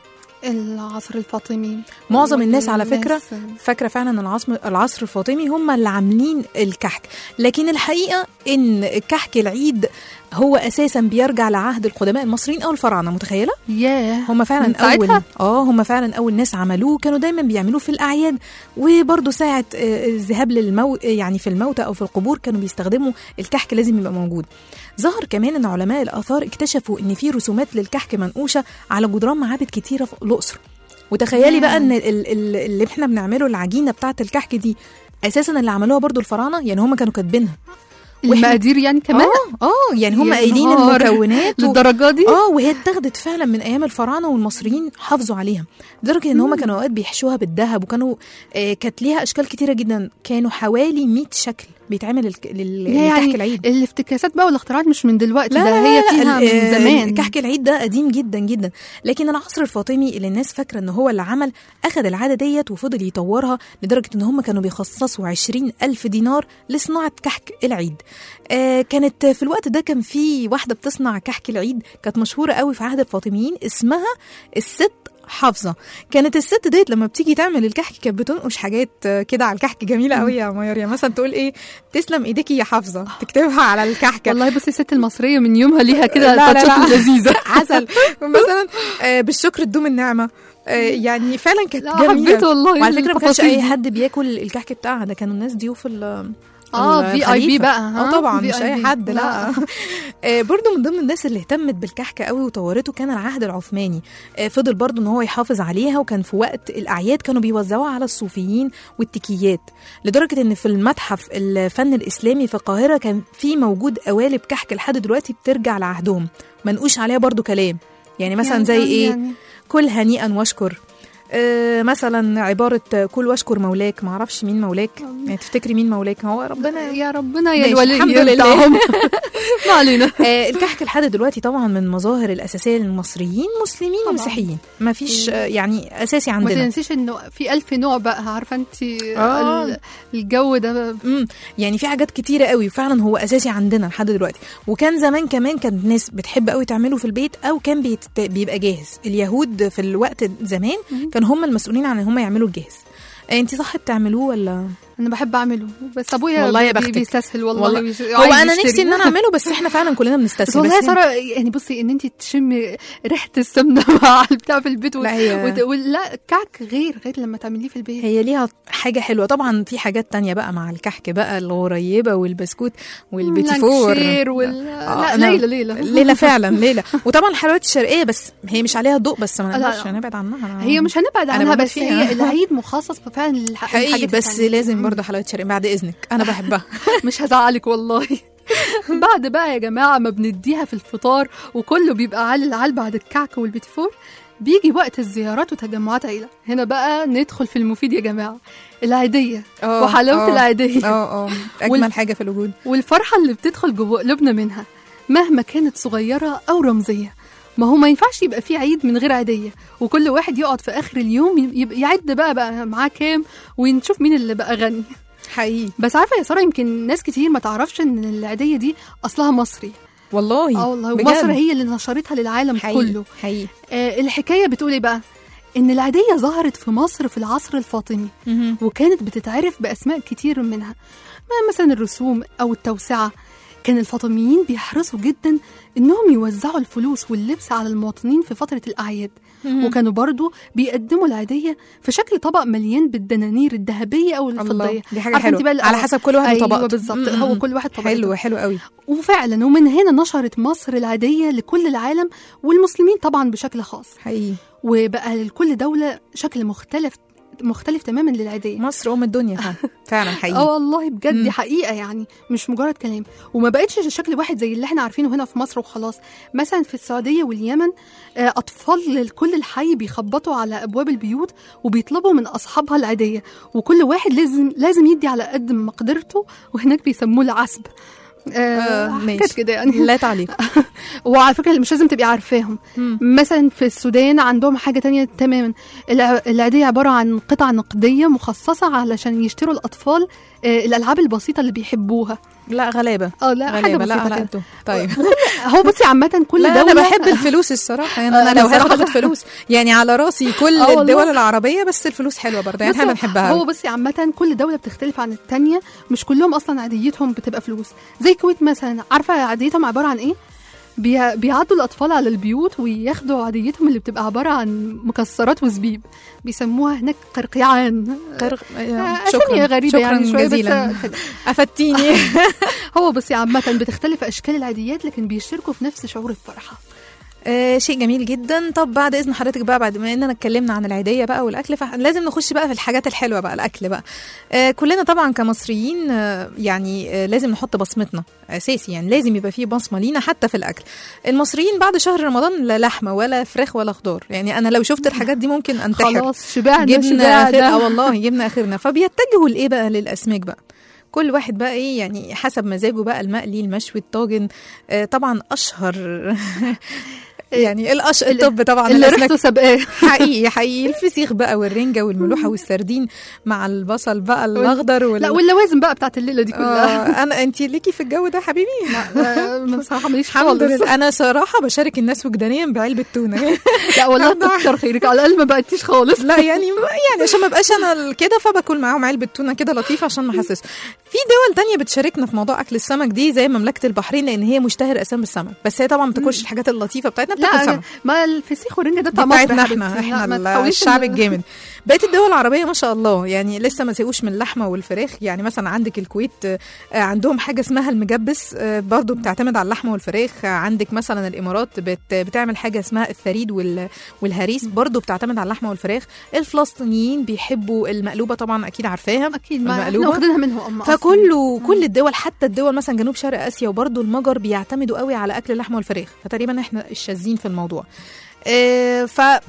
العصر الفاطمي معظم الناس على فكره والناس- فاكره فعلا العصر العصر الفاطمي هم اللي عاملين الكحك لكن الحقيقه ان كحك العيد هو اساسا بيرجع لعهد القدماء المصريين او الفراعنه متخيله ياه هم فعلا من اول ساعتها؟ اه هم فعلا اول ناس عملوه كانوا دايما بيعملوه في الاعياد وبرضه ساعه آه، الذهاب للمو يعني في الموتى او في القبور كانوا بيستخدموا الكحك لازم يبقى موجود ظهر كمان ان علماء الاثار اكتشفوا ان في رسومات للكحك منقوشه على جدران معابد كتيره في الاقصر وتخيلي بقى ان ال- ال- اللي احنا بنعمله العجينه بتاعه الكحك دي اساسا اللي عملوها برضو الفراعنه يعني هم كانوا كاتبينها وإحنا- المقادير يعني كمان اه اه يعني هم يا قايلين نهار. المكونات و- للدرجة دي اه وهي اتاخدت فعلا من ايام الفراعنه والمصريين حافظوا عليها لدرجه ان هم كانوا اوقات بيحشوها بالذهب وكانوا آه كانت ليها اشكال كتيره جدا كانوا حوالي 100 شكل بيتعمل الك- لل- لكحك يعني العيد الافتكاسات بقى والاختراعات مش من دلوقتي لا ده لا هي لا، فيها ال- من آه، زمان كحك العيد ده قديم جدا جدا لكن العصر الفاطمي اللي الناس فاكره ان هو اللي عمل اخذ العاده ديت وفضل يطورها لدرجه ان هم كانوا بيخصصوا 20 الف دينار لصناعه كحك العيد آه كانت في الوقت ده كان في واحده بتصنع كحك العيد كانت مشهوره قوي في عهد الفاطميين اسمها الست حافظه كانت الست ديت لما بتيجي تعمل الكحك كانت بتنقش حاجات آه، كده على الكحك جميله قوي يا ميار يعني مثلا تقول ايه تسلم ايديكي يا حافظه تكتبها على الكحكه والله بصي الست المصرية من يومها ليها كده لا، لا، تاتشات لا. لذيذة عسل مثلا آه، بالشكر تدوم النعمه آه، يعني فعلا كانت لا جميله حبيت والله وعلى فكره ما كانش التفاصيل اي دي. حد بياكل الكحك بتاعها ده كانوا الناس ضيوف ال اه في اي بي الخليفة. بقى اه ها؟ طبعا في مش VIP. اي حد لا آه برضو من ضمن الناس اللي اهتمت بالكحكه قوي وطورته كان العهد العثماني آه فضل برضو ان هو يحافظ عليها وكان في وقت الاعياد كانوا بيوزعوها على الصوفيين والتكيات لدرجه ان في المتحف الفن الاسلامي في القاهره كان في موجود قوالب كحك لحد دلوقتي بترجع لعهدهم منقوش عليها برضو كلام يعني مثلا يعني- زي ايه يعني كل هنيئا واشكر آه مثلا عباره آه، كل واشكر مولاك ما اعرفش مين مولاك يعني تفتكري مين مولاك هو ربنا يا ربنا يا ماشي، الولي الحمد لله. بتاعهم. ما علينا آه الكحك لحد دلوقتي طبعا من المظاهر الاساسيه للمصريين مسلمين طبعاً. ومسيحيين ما فيش آه يعني اساسي ما عندنا تنسيش انه في ألف نوع بقى عارفه انت آه. ال- الجو ده امم يعني في حاجات كتيره قوي فعلا هو اساسي عندنا لحد دلوقتي وكان زمان كمان كانت ناس بتحب قوي تعمله في البيت او كان بيت... بيبقى جاهز اليهود في الوقت زمان كانوا هم المسؤولين عن ان هم يعملوا الجاهز آه، انت صح بتعملوه ولا انا بحب اعمله بس ابويا والله يا بي- بختك. بيستسهل والله, والله بيش- هو عايز انا يشتري. نفسي ان انا اعمله بس احنا فعلا كلنا بس بنستسهل والله يا بس ساره يعني بصي ان انت تشمي ريحه السمنه مع البتاع في البيت و... لا هي- وت... ولا الكعك غير غير لما تعمليه في البيت هي ليها حاجة حلوة طبعا في حاجات تانية بقى مع الكحك بقى الغريبة والبسكوت والبيتي فور لانكشير وال... آه، لا أنا- ليلى ليلى ليلى فعلا ليلى وطبعا الحلويات الشرقية بس هي مش عليها ضوء بس ما لا، نقدرش لا. نبعد عنها هي مش هنبعد أنا عنها بموت بس فيها. هي العيد مخصص فعلا للح... حقيقي للحاجات بس التانية. لازم برضه حلويات شرقية بعد إذنك أنا بحبها مش هزعلك والله بعد بقى يا جماعة ما بنديها في الفطار وكله بيبقى عال العال بعد الكعك والبيتي فور بيجي وقت الزيارات وتجمعات عيلة هنا بقى ندخل في المفيد يا جماعة العيدية آه، وحلاوة آه. العيدية اه اه أجمل حاجة في الوجود والفرحة اللي بتدخل جوه قلوبنا منها مهما كانت صغيرة أو رمزية ما هو ما ينفعش يبقى في عيد من غير عيدية وكل واحد يقعد في آخر اليوم يبقى يعد بقى بقى معاه كام ونشوف مين اللي بقى غني حقيقي بس عارفة يا سارة يمكن ناس كتير ما تعرفش إن العيدية دي أصلها مصري والله اه والله بجد. ومصر هي اللي نشرتها للعالم حقيقي كله حقيقي آه الحكاية بتقول إيه بقى إن العيدية ظهرت في مصر في العصر الفاطمي مهم. وكانت بتتعرف بأسماء كتير منها ما مثلا الرسوم أو التوسعة كان الفاطميين بيحرصوا جدا إنهم يوزعوا الفلوس واللبس على المواطنين في فترة الأعياد مهم. وكانوا برضو بيقدموا العيدية في شكل طبق مليان بالدنانير الذهبية أو الفضية الله دي حاجة عارفة انت حلوة بقى على آه، حسب كل واحد أيوة وطبقته بالظبط م- م- هو م. كل واحد طبقته حلو حلو قوي وفعلا ومن هنا نشرت مصر العادية لكل العالم والمسلمين طبعا بشكل خاص حقيقي وبقى لكل دولة شكل مختلف مختلف تماما للعيدية مصر ام الدنيا فعلا فعلا اه حقيقي والله بجد مم. دي حقيقة يعني مش مجرد كلام وما بقتش شكل واحد زي اللي احنا عارفينه هنا في مصر وخلاص مثلا في السعودية واليمن آه، أطفال كل الحي بيخبطوا على أبواب البيوت وبيطلبوا من أصحابها العيدية وكل واحد لازم لازم يدي على قد مقدرته وهناك بيسموه العسب آه، آه ماشي. حاجات كده يعني لا تعليق وعلى فكره مش لازم تبقي عارفاهم مم. مثلا في السودان عندهم حاجه تانية تماما الع- العيديه عباره عن قطع نقديه مخصصه علشان يشتروا الاطفال آه، الالعاب البسيطه اللي بيحبوها لا غلابه اه لا حاجه غلابه لا بسيطه لا كده انتوا طيب هو بصي عامه كل لا دوله انا بحب الفلوس الصراحه يعني آه، انا أنا لو هاخد بصراحة اخد فلوس يعني على راسي كل آه والله. الدول العربيه بس الفلوس حلوه برضه يعني بصي، احنا بنحبها هو أوي. بصي عامة كل دولة بتختلف عن التانية مش كلهم أصلا عاديتهم بتبقى فلوس زي الكويت مثلا عارفة عاديتهم عبارة عن إيه؟ بي... بيعدوا الأطفال على البيوت وياخدوا عاديتهم اللي بتبقى عبارة عن مكسرات وزبيب بيسموها هناك قرقيعان قرق... آه، شكرا أسامي غريبة شكرا يعني شوية جزيلا بس افدتيني هو بصي عامة بتختلف أشكال العاديات لكن بيشتركوا في نفس شعور الفرحة آه شيء جميل جدا طب بعد اذن حضرتك بقى بعد ما اننا اتكلمنا عن العيديه بقى والاكل فلازم نخش بقى في الحاجات الحلوه بقى الاكل بقى آه كلنا طبعا كمصريين آه يعني آه لازم نحط بصمتنا اساسي يعني لازم يبقى فيه بصمه لينا حتى في الاكل المصريين بعد شهر رمضان لا لحمه ولا فراخ ولا خضار يعني انا لو شفت الحاجات دي ممكن انتحر خلاص شبعنا جبنا آخر... اه شبعنا والله جبنا اخرنا فبيتجهوا لايه بقى للاسماك بقى كل واحد بقى ايه يعني حسب مزاجه بقى المقلي المشوي الطاجن آه طبعا اشهر يعني الأش... الطب طبعا اللي الأسماك ريحته سابقاه حقيقي حقيقي الفسيخ بقى والرنجة والملوحة والسردين مع البصل بقى الأخضر وال... لا واللوازم بقى بتاعت الليلة دي كلها آه أنا أنت ليكي في الجو ده حبيبي لا بصراحة ماليش الحمد خالص لله أنا صراحة بشارك الناس وجدانيا بعلبة تونة لا والله كتر خيرك على الأقل ما بقتيش خالص لا يعني يعني عشان ما بقاش انا كده فباكل معاهم علبه تونه كده لطيفه عشان ما احسسه في دول تانية بتشاركنا في موضوع اكل السمك دي زي مملكه البحرين لان هي مشتهر اساسا بالسمك بس هي طبعا ما بتاكلش الحاجات اللطيفه بتاعتنا بتاكل لا سمك ما الفسيخ والرنجة ده دي بتاع مصر بتاعتنا يا احنا حبيبتي. لا، احنا ما ال- تحاوليش الشعب إن- الجامد بقيه الدول العربيه ما شاء الله يعني لسه ما زهقوش من اللحمه والفراخ يعني مثلا عندك الكويت آه، عندهم حاجه اسمها المجبس آه، برضو بتعتمد على اللحمه والفراخ آه، عندك مثلا الامارات بت بتعمل حاجه اسمها الثريد وال والهريس برضو بتعتمد على اللحمه والفراخ الفلسطينيين بيحبوا المقلوبه طبعا اكيد عارفاها اكيد ما احنا المقلوبة. واخدينها منهم اما أصلاً. فكله كل الدول حتى الدول مثلا جنوب شرق اسيا وبرضه المجر بيعتمدوا قوي على اكل اللحمه والفراخ فتقريبا احنا الشاذين في الموضوع آه، ف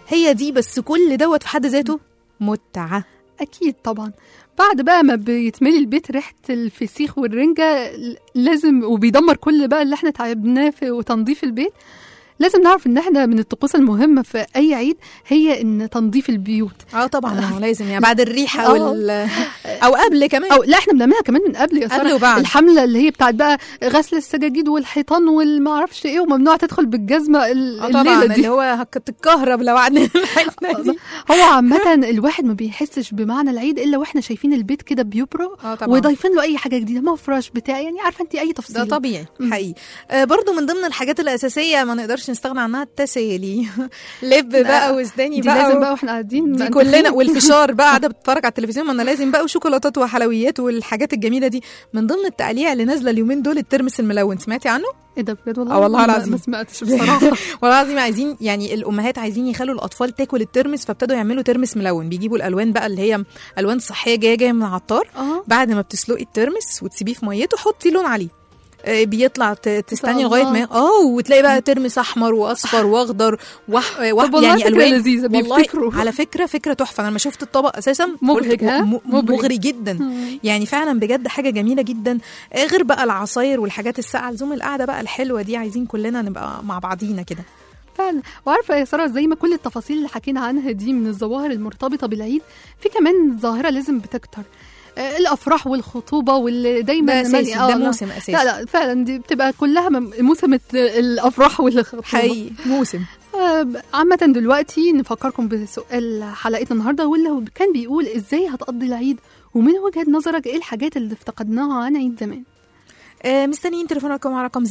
هي دي بس كل دوت في حد ذاته متعه اكيد طبعا بعد بقى ما بيتملي البيت ريحه الفسيخ والرنجه ل- لازم وبيدمر كل بقى اللي احنا تعبناه في وتنظيف البيت لازم نعرف ان احنا من الطقوس المهمه في اي عيد هي ان تنظيف البيوت اه طبعا ما هو لازم يعني بعد الريحه آه. وال او قبل كمان او لا احنا بنعملها كمان من قبل يا قبل ساره وبعد. الحمله اللي هي بتاعت بقى غسل السجاجيد والحيطان والما اعرفش ايه وممنوع تدخل بالجزمه ال- اه طبعا الليله دي اللي هو هتتكهرب لو قعدنا الحته دي هو عامة الواحد ما بيحسش بمعنى العيد الا واحنا شايفين البيت كده بيبرق اه طبعا وضايفين له اي حاجه جديده مفرش بتاع يعني عارفه انت اي تفصيل ده طبيعي مم. حقيقي آه برضو من ضمن الحاجات الاساسيه ما نقدرش نستغنى عنها التسالي لب بقى وسداني دي بقى لازم و- بقى واحنا قاعدين دي بقى كلنا نتخيل. والفشار بقى قاعده بتتفرج على التلفزيون ما انا لازم بقى وشوكولاتات وحلويات والحاجات الجميله دي من ضمن التقاليع اللي نازله اليومين دول الترمس الملون سمعتي عنه ايه ده بجد والله اه والله ما- العظيم. ما سمعتش بصراحه والله العظيم عايزين يعني الامهات عايزين يخلوا الاطفال تاكل الترمس فابتدوا يعملوا ترمس ملون بيجيبوا الالوان بقى اللي هي الوان صحيه جايه جايه من العطار اه بعد ما بتسلقي الترمس وتسيبيه في ميته حطي لون عليه آه، بيطلع ت- تستني الله. لغايه ما اه وتلاقي بقى ترمس احمر واصفر واخضر وح... وح... طب والله يعني فكرة الوان لذيذة، والله بيبتكروا. على فكره فكره تحفه انا لما شفت الطبق اساسا قلت مبهج، ها؟ م- م- مبهج. مغري جدا يعني فعلا بجد حاجه جميله جدا آه، غير بقى العصاير والحاجات الساقعه لزوم القعده بقى الحلوه دي عايزين كلنا نبقى مع بعضينا كده فعلا وعارفه يا ساره زي ما كل التفاصيل اللي حكينا عنها دي من الظواهر المرتبطه بالعيد في كمان ظاهره لازم بتكتر آه، الافراح والخطوبه واللي دايما ده اساسي مالي- ده لا. موسم اساسي لا لا فعلا دي بتبقى كلها مم- موسم الت- الافراح والخطوبه حقيقي موسم آه، عامة دلوقتي نفكركم بسؤال حلقتنا النهارده واللي هو كان بيقول ازاي هتقضي العيد ومن وجهة نظرك ايه الحاجات اللي افتقدناها عن عيد زمان آه، مستنيين تليفونكم على رقم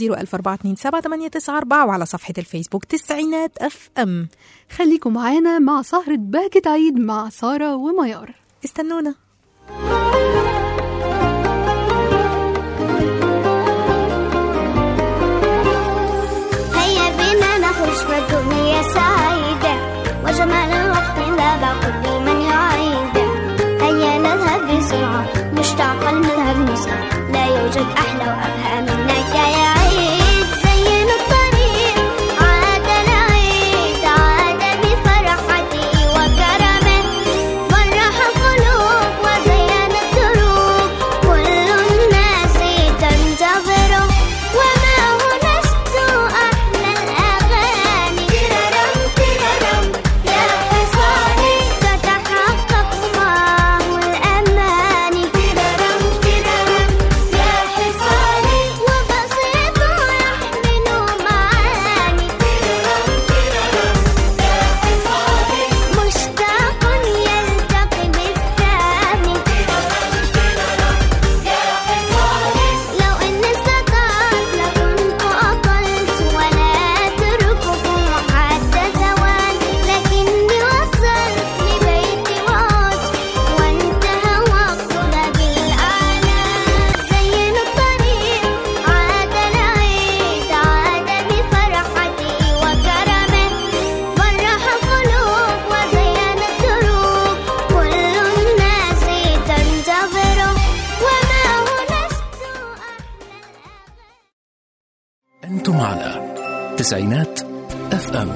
01427 وعلى صفحة الفيسبوك تسعينات اف ام خليكم معانا مع سهرة باكت عيد مع سارة وميار استنونا هيا بنا نخرج في الدنيا سعيدة وجمال الوقت لا كل من يعيد هيا نذهب بسرعة مشتاقا نذهب نسعى لا يوجد أحلى وأبهى منك يا عيد زين الطريق عاد العيد عاد بفرحته وكرمه فرح القلوب وزين الدروب كل الناس تنتظره وما هو نشد أحلى الأغاني تررم تررم يا حصاني تتحقق معه الأماني تررم تررم يا حصاني وبسيط يحمل معاني تررم تررم يا حصاني مشتاق يلتقي بالثاني تررم تررم يا حصاني لو إني استطعت لكنت أطلت ولا أترككم حتى ثوان لكني وصلت لبيتي وعدت وانتهى وقتنا بالأعلى زين الطريق عاد العيد عاد بفرحته وكرمه فرح القلوب وزين الدروب كل الناس تنتظره وما هو نشد أنتم على تسعينات اف ام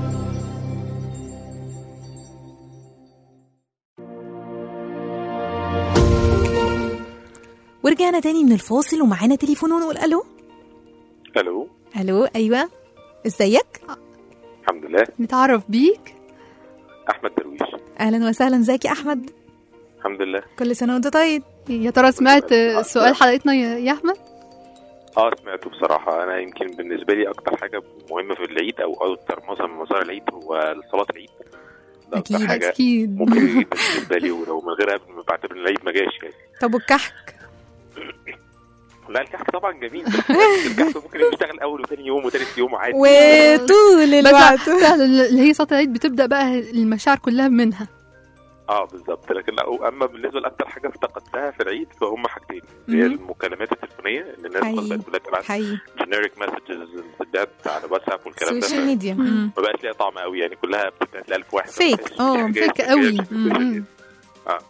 ورجعنا تاني من الفاصل ومعانا تليفون ونقول الو الو الو ايوه ازيك الحمد لله نتعرف بيك احمد درويش اهلا وسهلا ازيك يا احمد الحمد لله كل سنه وانت طيب يا ترى سمعت آه، سؤال حلقتنا يا يا احمد اه سمعته بصراحه انا يمكن بالنسبه لي اكتر حاجه مهمه في العيد او اكتر مظهر من مظاهر العيد هو صلاه العيد ده اكتر أكيد، حاجه اكيد ممكن جدا بالنسبه لي ولو من غيرها بعتبر ان العيد ما جاش يعني طب والكحك لا الكحك طبعا جميل بس الكحك ممكن يشتغل اول وثاني يوم وثالث يوم عادي وطول بس الوقت فعلا اللي هي صلاه العيد بتبدا بقى المشاعر كلها منها اه بالظبط لكن لا اما بالنسبه لاكتر حاجه افتقدتها في العيد فهم حاجتين اللي هي مهم. المكالمات التليفونيه اللي الناس حقيقي. بقت بقت تبعت حقيقي جينيريك مسجز السدات على واتساب والكلام ده سوشيال ميديا مم. ما بقاش ليها طعم قوي يعني كلها بتتبعت ل 1000 واحد فيك. ما بقاش اه، في حاجات فيك كتير قوي. جدا. مم. اه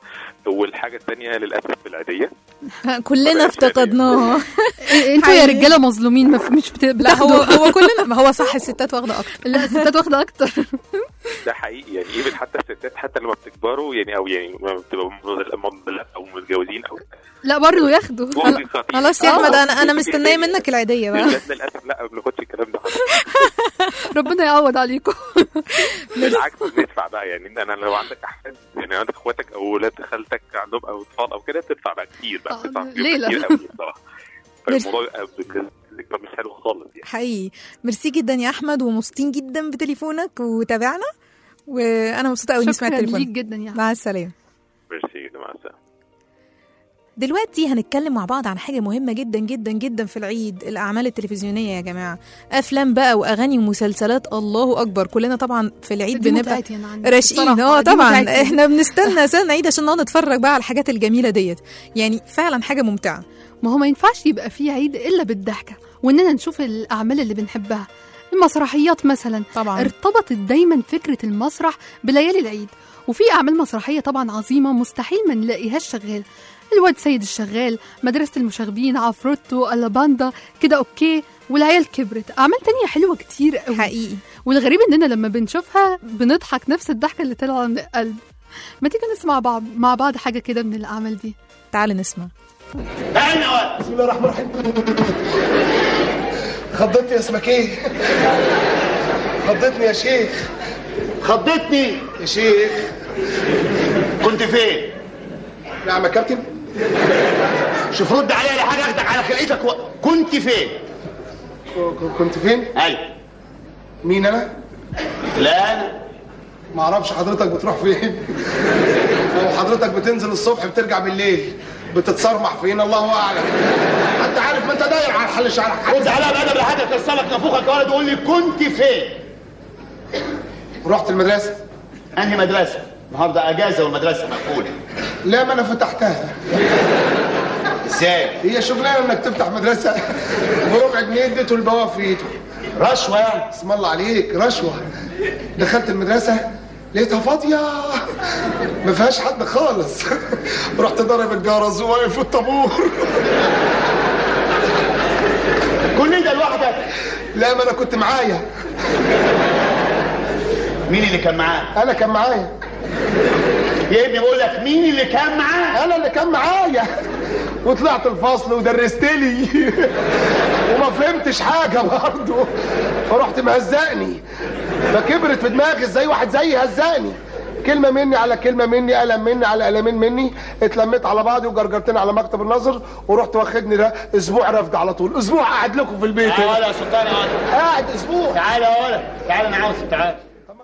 والحاجه الثانيه للاسف العاديه كلنا افتقدناها إيه، انتوا يا حقيقي. رجاله مظلومين ما في- مش بت- لا هو بتاخدوا هو كلنا ما هو صح الستات واخده اكتر لا الستات واخده اكتر ده حقيقي يعني ايفن حتى الستات حتى لما بتكبروا يعني او يعني لما بتبقوا مضلات او متجوزين او لا برضه ياخدوا واخدين خطيب. خلاص يا آه. احمد انا انا مستنيه منك العيديه بقى الولاد للاسف لا ما بناخدش الكلام ده ربنا يعوض عليكم بالعكس بندفع بقى يعني انا لو عندك احفاد يعني عندك اخواتك او ولاد خالتك عندهم او اطفال او كده بتدفع بقى كتير بقى آه، بتدفع فلوس ليلة. كتير قوي بصراحه ميرسي. فالموضوع يبقى بالنسبه لك مش حلو خالص يعني حقيقي ميرسي جدا يا احمد ومبسوطين جدا بتليفونك وتابعنا وانا مبسوطه قوي اني سمعت شكرا ليك تليفونك جدا يا مع السلامه ميرسي جدا مع السلامه دلوقتي هنتكلم مع بعض عن حاجة مهمة جدا جدا جدا في العيد الأعمال التلفزيونية يا جماعة أفلام بقى وأغاني ومسلسلات الله أكبر كلنا طبعا في العيد دي بنبقى متعتي انا عندي راشقين بصراحة، اه دي طبعا متعتي. احنا بنستنى سنة عيد عشان نقعد نتفرج بقى على الحاجات الجميلة ديت يعني فعلا حاجة ممتعة ما هو ما ينفعش يبقى فيه عيد الا بالضحكه واننا نشوف الاعمال اللي بنحبها المسرحيات مثلا طبعا ارتبطت دايما فكره المسرح بليالي العيد وفي اعمال مسرحيه طبعا عظيمه مستحيل ما نلاقيهاش شغال الواد سيد الشغال مدرسه المشاغبين عفروتو الاباندا كده اوكي والعيال كبرت اعمال تانية حلوه كتير قوي حقيقي والغريب اننا لما بنشوفها بنضحك نفس الضحكه اللي طالعه من القلب ما تيجي نسمع بعض مع بعض حاجه كده من الاعمال دي تعال نسمع بسم الله الرحمن الرحيم خضتني يا اسمك ايه؟ خضتني يا شيخ خضتني يا شيخ كنت فين؟ نعم يا كابتن شوف رد عليا لحاجه اخدك على خلقتك و... كنت فين؟ ك- كنت فين؟ ايوه مين انا؟ لا انا ما اعرفش حضرتك بتروح فين وحضرتك بتنزل الصبح بترجع بالليل بتتصرمح فين الله اعلم انت عارف ما انت داير على حل شعرك رد عليا بادب لحد اكسرك نافوخك يا ولد وقول لي كنت فين؟ رحت المدرسه انهي مدرسه؟ النهارده اجازه والمدرسه مقفوله لا ما انا فتحتها ازاي؟ هي شغلانه انك تفتح مدرسه بربع جنيه اديته البواب في ايده رشوه يعني اسم الله عليك رشوه دخلت المدرسه لقيتها فاضيه ما فيهاش حد خالص رحت ضارب الجرس وواقف في الطابور كل ده لوحدك لا ما انا كنت معايا مين اللي كان معاه؟ انا كان معايا يا ابني بقول لك مين اللي كان معاه؟ انا اللي كان معايا وطلعت الفصل ودرست لي وما فهمتش حاجه برضه فرحت مهزقني فكبرت في دماغي ازاي واحد زيي هزقني كلمه مني على كلمه مني قلم مني على قلمين مني اتلميت على بعضي وجرجرتني على مكتب النظر ورحت واخدني ده اسبوع رفد على طول اسبوع قاعد لكم في البيت تعالى هنا. يا سلطان يا ولد قاعد اسبوع تعالى يا ولد تعالى انا عاوز تعالى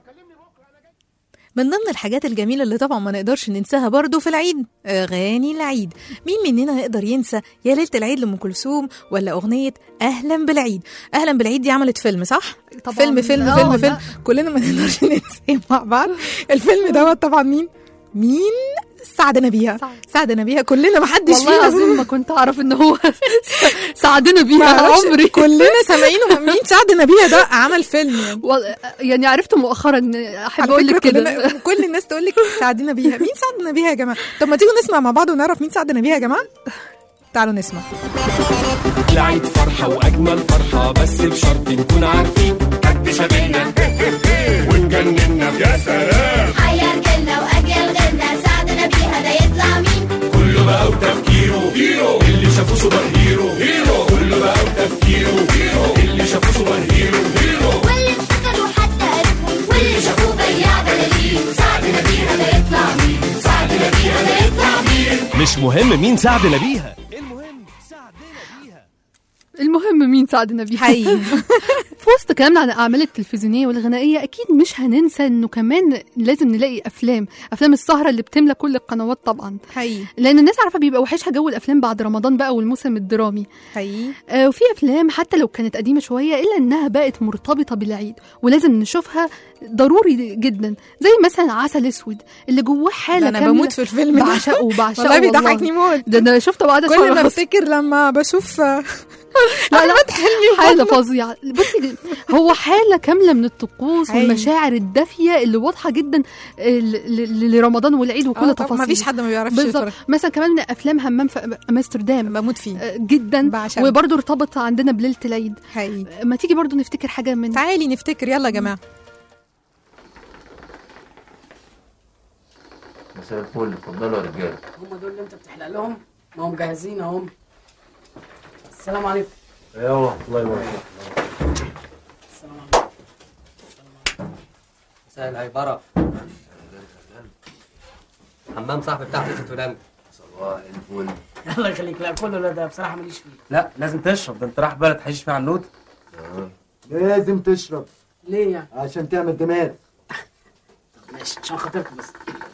من ضمن الحاجات الجميلة اللي طبعا ما نقدرش ننساها برضو في العيد أغاني العيد مين مننا يقدر ينسى يا ليلة العيد لأم كلثوم ولا أغنية أهلا بالعيد أهلا بالعيد دي عملت فيلم صح؟ طبعاً. فيلم فيلم آه، فيلم لا. فيلم كلنا ما نقدرش ننساه مع بعض الفيلم دوت طبعا مين؟ مين؟ سعد نبيها سعد. سعد نبيها كلنا ما حدش والله فينا العظيم ما كنت اعرف ان هو ساعدنا ما بيها أعرفش، عمري كلنا سامعينه مين سعد نبيها ده عمل فيلم يعني وال- يعني عرفت مؤخرا احب على اقول فكرة لك كده كلنا كل الناس تقول لك ساعدينا بيها مين سعدنا بيها يا جماعه طب ما تيجوا نسمع مع بعض ونعرف مين سعدنا بيها يا جماعه تعالوا نسمع العيد فرحة وأجمل فرحة بس بشرط نكون عارفين قد شبهنا ونجننا يا سلام حيا جيلنا واجيال غيرنا سعدنا بيها ده يطلع مين كله بقى وتفكيره هيرو اللي شافوه سوبر هيرو هيرو كله بقى وتفكيره هيرو اللي شافوه سوبر هيرو هيرو واللي افتكروا حتى قلبهم واللي شافوه بياع بلالين سعدنا بيها ده يطلع مين سعدنا بيها ده يطلع مين مش مهم مين سعدنا بيها المهم سعدنا بيها المهم مين ساعدنا بيها حقيقي في وسط كلامنا عن الاعمال التلفزيونيه والغنائيه اكيد مش هننسى انه كمان لازم نلاقي افلام افلام السهره اللي بتملى كل القنوات طبعا حقيقي لان الناس عارفه بيبقى وحشها جو الافلام بعد رمضان بقى والموسم الدرامي حقيقي آه وفي افلام حتى لو كانت قديمه شويه الا انها بقت مرتبطه بالعيد ولازم نشوفها ضروري جدا زي مثلا عسل اسود اللي جواه حاله ده انا كاملة. بموت في الفيلم ده بعشقه بعشقه والله بيضحكني موت ده انا شفته بعد كل ما افتكر لما بشوف لا لا حالة فظيعة بصي هو حالة كاملة من الطقوس أيوة. والمشاعر الدافية اللي واضحة جدا آه، ل- ل- لرمضان والعيد وكل آه، طبعاً، تفاصيل مفيش حد ما بيعرفش بالظبط يتفرج. مثلا كمان من افلام همام في امستردام بموت فيه جدا بعشقه. وبرضه ارتبط عندنا بليلة العيد حقيقي ما تيجي برضه نفتكر حاجة من تعالي نفتكر يلا يا جماعة مساء الفل اتفضلوا يا رجاله هم دول اللي انت بتحلق لهم ما هم جاهزين اهم السلام عليكم يا ورحمه الله وبركاته مساء الهيبرة حمام صاحبي بتاع فتة هولندا صباح الفل الله يخليك لا كله لا ده بصراحه ماليش فيه لا لازم تشرب ده انت رايح بلد تحيش فيها عنود لازم تشرب ليه يعني عشان تعمل دماغ طب ماشي عشان خاطركم بس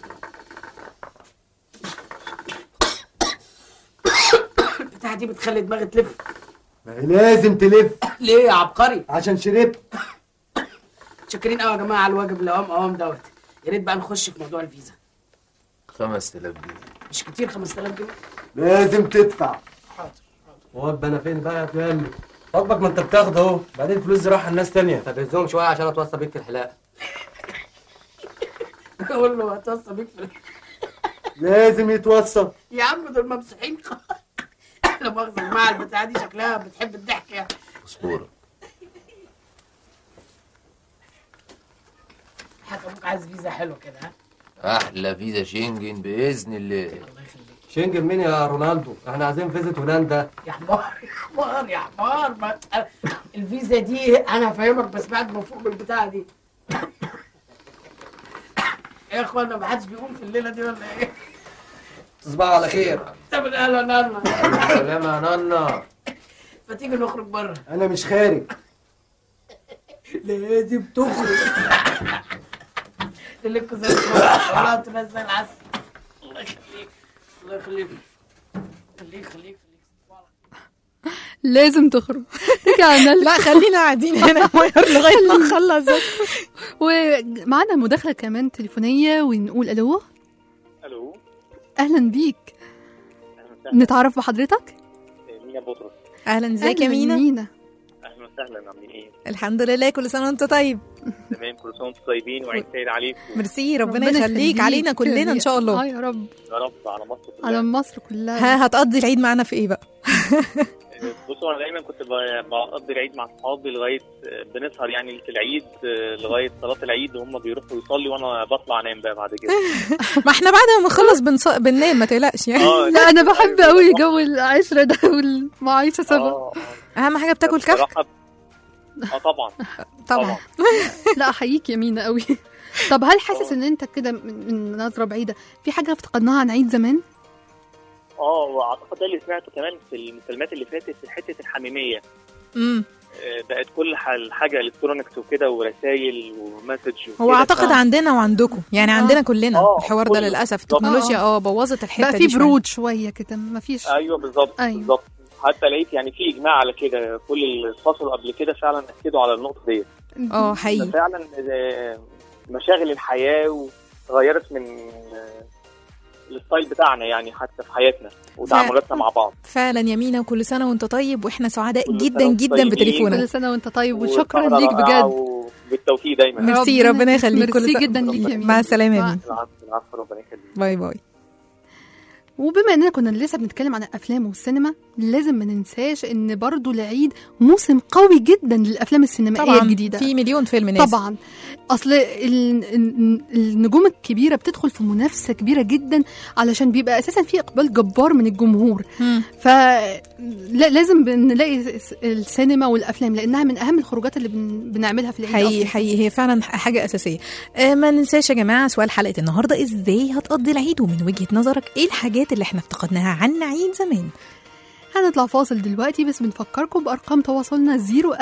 البتاعه دي بتخلي دماغي تلف ما هي لازم تلف ليه يا عبقري عشان شربت متشكرين قوي يا جماعه على الواجب الاوام اوام دوت يا ريت بقى نخش في موضوع الفيزا 5000 جنيه مش كتير 5000 جنيه لازم تدفع وجبة انا فين بقى يا فندم وجبك ما انت بتاخده اهو بعدين الفلوس دي رايحه لناس تانية طب هزهم شويه عشان اتوصى بيك في الحلاقه اقول له هتوصى بيك في لازم يتوصى يا عم دول ممسوحين لا مؤاخذه يا جماعه البتاعه دي شكلها بتحب الضحك يعني اسطوره حتى ابوك عايز فيزا حلوه كده ها احلى فيزا شنجن باذن الله شنجن مين يا رونالدو احنا عايزين فيزا هولندا يا حمار يا حمار يا حمار ما... الفيزا دي انا هفهمك بس بعد ما فوق من البتاعه دي يا اخوانا ما حدش بيقوم في الليله دي ولا ايه؟ تصبحوا على خير طب اهلا نانا سلام يا نانا ما تيجي نخرج بره انا مش خارج لازم تخرج لكم زي الفل والله انتوا ناس زي العسل الله يخليك الله يخليك خليك خليك لازم تخرج رجعنا لا خلينا قاعدين هنا لغايه ما نخلص بس. ومعانا مداخلة كمان تليفونية ونقول الو الو اهلا بيك اهلا وسهلا نتعرف بحضرتك مينا بطرس اهلا ازيك يا أهلاً مينا مينا اهلا وسهلا عاملين ايه؟ الحمد لله كل سنه وانت طيب تمام كل سنه وانتم طيبين وعيد سعيد عليكم ميرسي ربنا يخليك علينا كلنا ان شاء الله اه يا رب يا رب على مصر كلها على مصر كلها ها هتقضي العيد معانا في ايه بقى بصوا انا دايما كنت ب- بقضي العيد مع اصحابي لغايه بنسهر يعني في العيد لغايه صلاه العيد وهم بيروحوا يصلي وانا بطلع انام بقى بعد كده ما احنا بعد ما نخلص بنص... بننام ما تقلقش يعني آه. لا انا بحب قوي جو العشرة ده والمعايشة سوا اهم حاجه بتاكل كحك بصراحه اه طبعا طبعا لا احييك يا مينا قوي طب هل حاسس ان انت كده من من نظرة بعيدة في حاجة افتقدناها عن عيد زمان؟ اه واعتقد ده اللي سمعته كمان في المكالمات اللي فاتت في حته الحميميه امم آه، بقت كل ح- حاجه الكترونكس وكده ورسائل ومسج هو اعتقد عندنا وعندكم يعني عندنا كلنا آه، الحوار ده كله. للاسف بالظبط. التكنولوجيا اه بوظت الحته بقى دي في شوية. برود شوية كده مفيش ايوه بالظبط أيوة. بالظبط حتى لقيت يعني في اجماع على كده كل اللي اتصلوا قبل كده فعلا اكدوا على النقطه دي اه حقيقي فعلا آه، مشاغل الحياه وغيرت من آه، الستايل بتاعنا يعني حتى في حياتنا وتعاملاتنا مع بعض فعلا يا مينا وكل سنه وانت طيب واحنا سعداء كل جدا سنة جدا طيبين. بتليفونك كل سنة وانت طيب وشكرا وسهرة ليك رائعة بجد وبالتوفيق دايما ميرسي ربنا ربنا يخليك كل ميرسي سنة- جدا ليك يا مينا. مع السلامه يا مينا العفو العفو ربنا يخليك باي باي وبما اننا كنا لسه بنتكلم عن الافلام والسينما لازم ما ننساش ان برضو العيد موسم قوي جدا للافلام السينمائيه طبعا الجديده في مليون فيلم نازل طبعا اصل ال- ال- النجوم الكبيره بتدخل في منافسه كبيره جدا علشان بيبقى اساسا في اقبال جبار من الجمهور فلازم نلاقي الس- السينما والافلام لانها من اهم الخروجات اللي بن- بنعملها في العيد حقيقي أصلاً. حقيقي هي فعلا حاجة أساسية آه ما ننساش يا جماعة سؤال حلقة النهاردة إزاي هتقضي العيد ومن وجهة نظرك إيه الحاجات اللي إحنا افتقدناها عن عيد زمان هنطلع فاصل دلوقتي بس بنفكركم بأرقام تواصلنا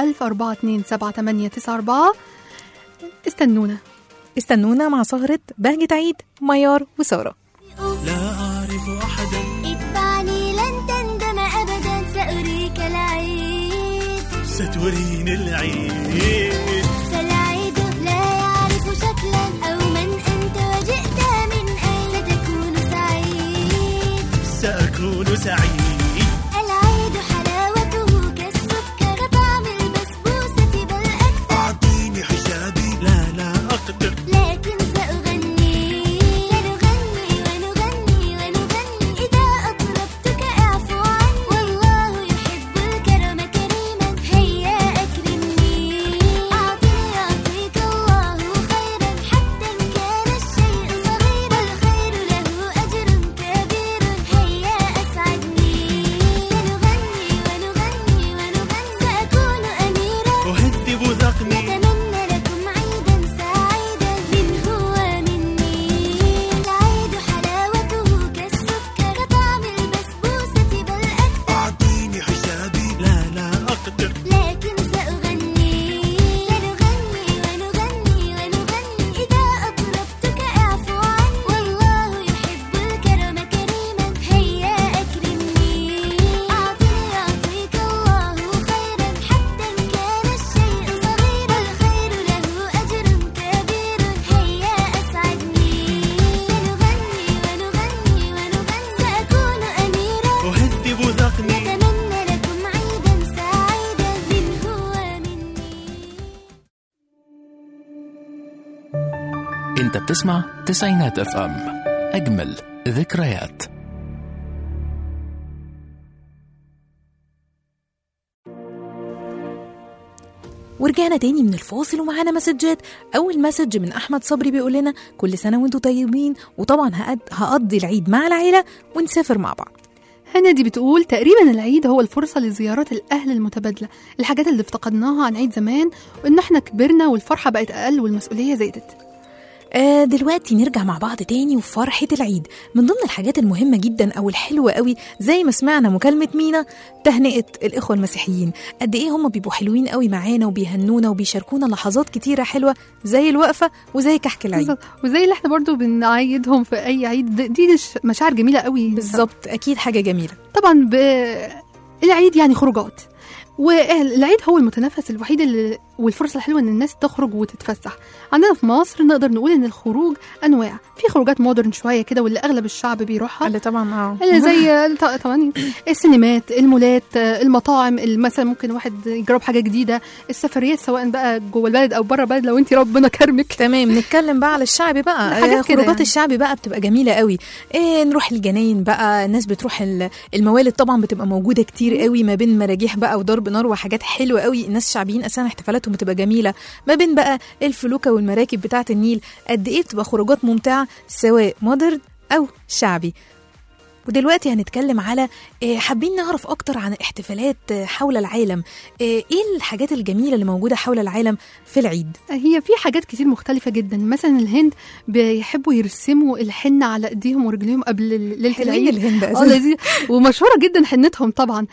010427894 استنونا استنونا مع سهرة بهجة عيد ميار وسارة لا أعرف أحدا اتبعني لن تندم أبدا سأريك العيد ستريني العيد فالعيد لا يعرف شكلا أو من أنت وجئت من أين ستكون سعيد سأكون سعيد العيد حلاوته كالسحر انت بتسمع تسعينات اف ام اجمل ذكريات ورجعنا تاني من الفاصل ومعانا مسجات اول مسج من احمد صبري بيقول لنا كل سنه وانتم طيبين وطبعا هقد- هقضي العيد مع العيله ونسافر مع بعض هنا دي بتقول تقريبا العيد هو الفرصة لزيارات الأهل المتبادلة الحاجات اللي افتقدناها عن عيد زمان وإن احنا كبرنا والفرحة بقت أقل والمسؤولية زادت آه دلوقتي نرجع مع بعض تاني وفرحة العيد من ضمن الحاجات المهمة جدا أو الحلوة قوي زي ما سمعنا مكالمة مينا تهنئة الإخوة المسيحيين قد إيه هم بيبقوا حلوين قوي معانا وبيهنونا وبيشاركونا لحظات كتيرة حلوة زي الوقفة وزي كحك العيد بالظبط. وزي اللي احنا برضو بنعيدهم في أي عيد دي- دي ش- مشاعر جميلة قوي بالظبط أكيد حاجة جميلة طبعا ب... العيد يعني خروجات والعيد هو المتنفس الوحيد اللي والفرصة الحلوة إن الناس تخرج وتتفسح عندنا في مصر نقدر نقول إن الخروج أنواع في خروجات مودرن شوية كده واللي أغلب الشعب بيروحها اللي طبعا اه اللي زي ط- طبعا السينمات المولات المطاعم اللي مثلا ممكن واحد يجرب حاجة جديدة السفريات سواء بقى جوه البلد أو بره البلد لو أنت ربنا كرمك تمام نتكلم بقى على الشعبي بقى حاجات آه، كده خروجات يعني. الشعبي بقى بتبقى جميله قوي إيه نروح الجناين بقى الناس بتروح ال- الموالد طبعا بتبقى موجوده كتير قوي ما بين مراجيح بقى وضرب نار وحاجات حلوه قوي الناس الشعبيين اساسا احتفالاتهم بتبقى جميله ما بين بقى الفلوكه والمراكب بتاعه النيل قد ايه بتبقى خروجات ممتعه سواء مودرن او شعبي ودلوقتي هنتكلم على آه، حابين نعرف اكتر عن احتفالات آه، حول العالم آه، ايه الحاجات الجميله اللي موجوده حول العالم في العيد هي في حاجات كتير مختلفة جدا مثلا الهند بيحبوا يرسموا الحنة على ايديهم ورجليهم قبل ليلة حلوين العيد الهند اه أساساً. لذيذ ومشهورة جدا حنتهم طبعا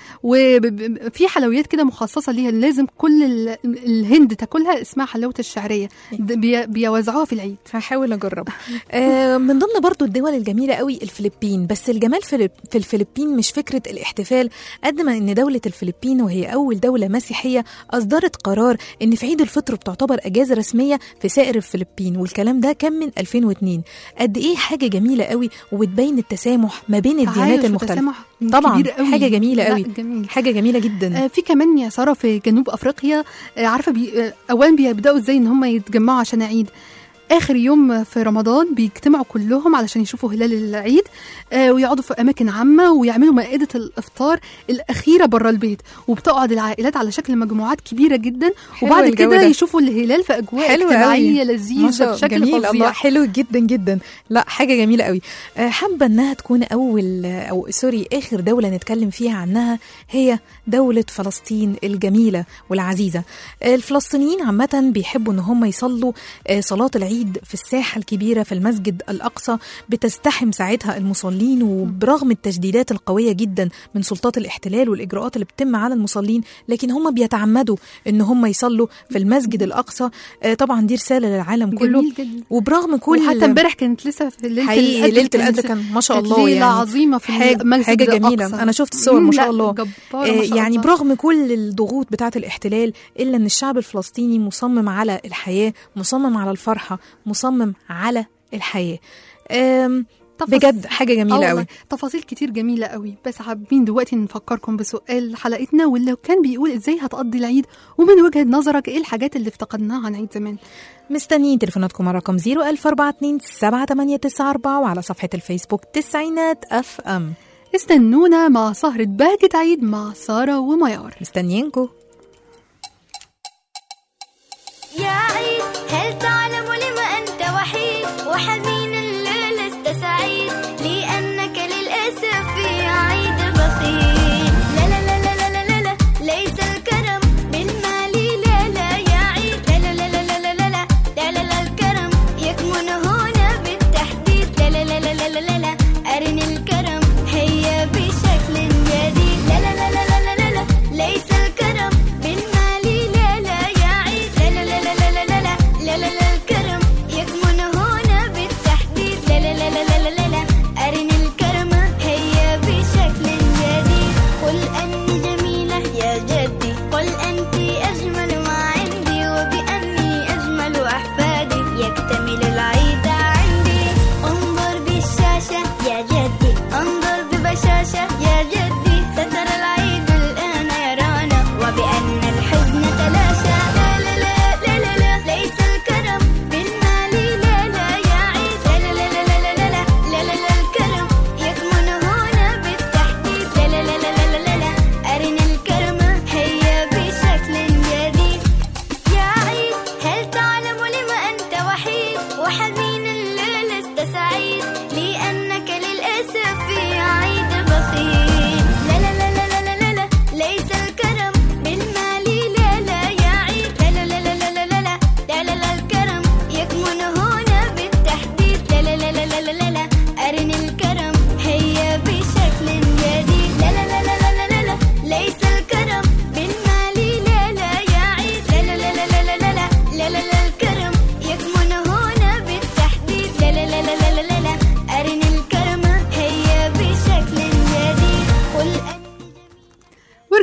وفي حلويات كده مخصصة ليها لازم كل ال- الهند تاكلها اسمها حلاوة الشعرية ده بي- بيوزعوها في العيد هحاول اجرب آه، من ضمن برضو الدول الجميله قوي الفلبين بس الجمال في في الفلبين مش فكره الاحتفال قد ما ان دوله الفلبين وهي اول دوله مسيحيه اصدرت قرار ان في عيد الفطر بتعتبر اجازه رسميه في سائر الفلبين والكلام ده كان من 2002 قد ايه حاجه جميله قوي وبتبين التسامح ما بين الديانات تعايش المختلفه وتسامح طبعا كبير قوي. حاجه جميله لا، قوي جميل. حاجه جميله جدا آه، في كمان يا ساره في جنوب افريقيا آه، عارفه بي... آه، اولا بيبداوا ازاي ان هم يتجمعوا عشان عيد اخر يوم في رمضان بيجتمعوا كلهم علشان يشوفوا هلال العيد آه، ويقعدوا في اماكن عامه ويعملوا مائده الافطار الاخيره بره البيت وبتقعد العائلات على شكل مجموعات كبيره جدا حلو وبعد الجو كده ده. يشوفوا الهلال في اجواء حلو اجتماعيه قوي. ما لذيذه شاء- بشكل جميل فظيع الله حلو جدا جدا لا حاجه جميله قوي آه، حابه انها تكون اول او سوري اخر دوله نتكلم فيها عنها هي دوله فلسطين الجميله والعزيزه آه، الفلسطينيين عامه بيحبوا ان هم يصلوا آه، صلاه العيد في الساحه الكبيره في المسجد الاقصى بتزدحم ساعتها المصلين وبرغم التشديدات القويه جدا من سلطات الاحتلال والاجراءات اللي بتتم على المصلين لكن هم بيتعمدوا ان هم يصلوا في المسجد الاقصى آه، طبعا دي رساله للعالم كله جميل جدا وبرغم كل وحتى امبارح كانت لسه في ليله حقيقي القدر ليله كانت- القدر كان ما شاء كانت الله ليله يعني عظيمه في حاجه, المسجد حاجة جميله الأقصى. انا شفت الصور ما مم، شاء لا، الله جبارة آه، ما شاء يعني الله. برغم كل الضغوط بتاعه الاحتلال الا ان الشعب الفلسطيني مصمم على الحياه مصمم على الفرحه مصمم على الحياه آم، تفاص- بجد حاجه آه جميله والله، قوي تفاصيل كتير جميلة قوي بس حابين دلوقتي نفكركم بسؤال حلقتنا واللي كان بيقول ازاي هتقضي العيد ومن وجهة نظرك ايه الحاجات اللي افتقدناها عن عيد زمان مستنيين تليفوناتكم على رقم 01442 7894 وعلى صفحه الفيسبوك تسعينات اف ام استنونا مع سهرة بهجة عيد مع سارة وميار مستنيينكم يا عيد هل تعلم لما أنت وحيد وحزين الليل لست سعيد لأنك للأسف في عيد بسيط لا لا لا لا لا لا لا, لا ليس الكرم بالمال لا لا يا عيد لا لا لا لا لا لا لا لا لا لا لا الكرم يكمن هنا بالتحديد لا لا لا لا لا لا لا لا أرني الكرم هيا بشكل جديد لا لا لا لا لا لا لا لا ليس الكرم بالمال لا لا يا عيد لا لا لا لا لا لا لا لا لا لا الكرم يكمن هنا بالتحديد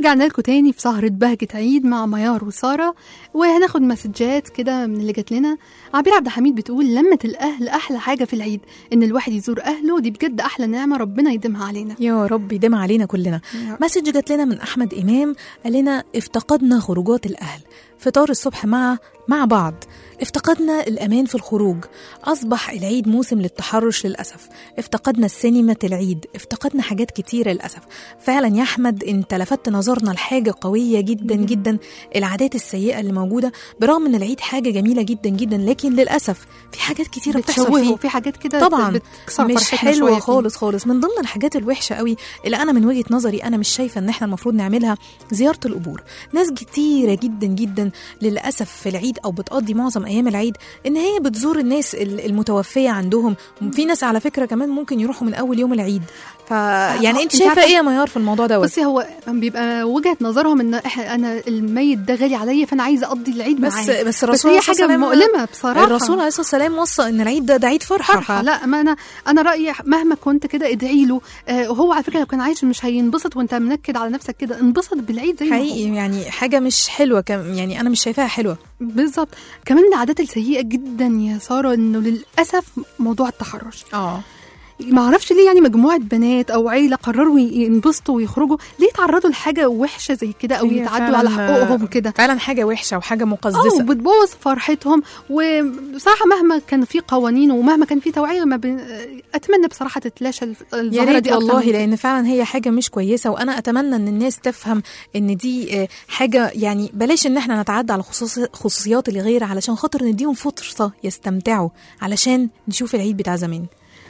ورجعنا لكم تاني في سهرة بهجة عيد مع ميار وسارة وهناخد مسجات كده من اللي جات لنا عبير عبد الحميد بتقول لمة الأهل أحلى حاجة في العيد إن الواحد يزور أهله دي بجد أحلى نعمة ربنا يديمها علينا يا رب يديم علينا كلنا مسج جات لنا من احمد امام قال لنا افتقدنا خروجات الاهل فطار الصبح مع مع بعض افتقدنا الامان في الخروج اصبح العيد موسم للتحرش للاسف افتقدنا السينما العيد افتقدنا حاجات كتيره للاسف فعلا يا احمد انت لفتت نظرنا لحاجه قويه جدا جدا العادات السيئه اللي موجوده برغم ان العيد حاجه جميله جدا جدا لكن للاسف في حاجات كتيره بتحصل بتشوهه فيه وفي حاجات كده طبعا بتكسر مش فرحتنا حلوه شوية فيه. خالص خالص من ضمن الحاجات الوحشه قوي اللي انا من وجهه نظري انا مش شايفه ان احنا المفروض نعملها زياره القبور ناس كتيره جدا جدا للاسف في العيد او بتقضي معظم ايام العيد ان هي بتزور الناس ال- المتوفيه عندهم في ناس على فكره كمان ممكن يروحوا من اول يوم العيد فيعني انت أنت شايفه عارفة- ايه يا ميار في الموضوع دوت بصي هو بيبقى وجهة نظرهم ان إح- انا الميت ده غالي عليا فانا عايزه اقضي العيد بس معاه بس الرسول هي عليه الصلاة حاجه والسلام- مؤلمه بصراحه الرسول عليه الصلاه والسلام وصى ان العيد ده ده عيد فرحه, فرحه لا ما انا انا رايي مهما كنت كده ادعي له آه وهو على فكره لو كان عايش مش هينبسط وانت منكد على نفسك كده انبسط بالعيد زي ما هو. حقيقي يعني حاجه مش حلوه كم يعني انا مش شايفاها حلوه بالظبط كمان من العادات السيئه جدا يا ساره انه للاسف موضوع التحرش اه ما اعرفش ليه يعني مجموعه بنات او عيله قرروا ينبسطوا ويخرجوا ليه يتعرضوا لحاجه وحشه زي كده او هي يتعدوا على فعلاً- حقوقهم كده فعلا حاجه وحشه وحاجه اه مقززه وبتبوظ فرحتهم وبصراحه مهما كان في قوانين ومهما كان في توعيه ما ب... اتمنى بصراحه تتلاشى الف- يا الظاهره ريت دي أكتر والله من كده. لان فعلا هي حاجه مش كويسه وانا اتمنى ان الناس تفهم ان دي آه، حاجه يعني بلاش ان احنا نتعدى على خصوص خصوصيات الغير علشان خاطر نديهم فرصه يستمتعوا علشان نشوف العيد بتاع زمان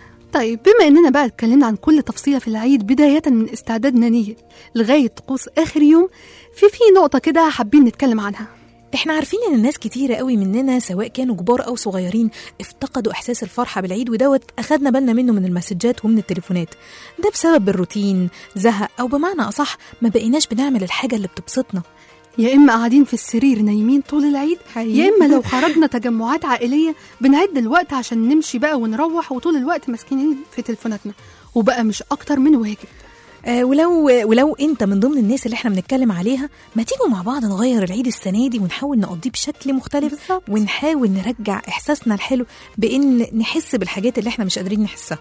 طيب بما اننا بقى اتكلمنا عن كل تفصيله في العيد بدايه من استعدادنا ليه لغايه طقوس اخر يوم في في نقطه كده حابين نتكلم عنها احنا عارفين ان الناس كتيرة قوي مننا سواء كانوا كبار او صغيرين افتقدوا احساس الفرحة بالعيد ودوت اخدنا بالنا منه من المسجات ومن التليفونات ده بسبب الروتين زهق او بمعنى اصح ما بقيناش بنعمل الحاجة اللي بتبسطنا يا اما قاعدين في السرير نايمين طول العيد حقيقي. يا اما لو خرجنا تجمعات عائليه بنعد الوقت عشان نمشي بقى ونروح وطول الوقت ماسكين في تليفوناتنا وبقى مش اكتر من واجب آه ولو ولو انت من ضمن الناس اللي احنا بنتكلم عليها ما تيجوا مع بعض نغير العيد السنه دي ونحاول نقضيه بشكل مختلف بالظبط. ونحاول نرجع احساسنا الحلو بان نحس بالحاجات اللي احنا مش قادرين نحسها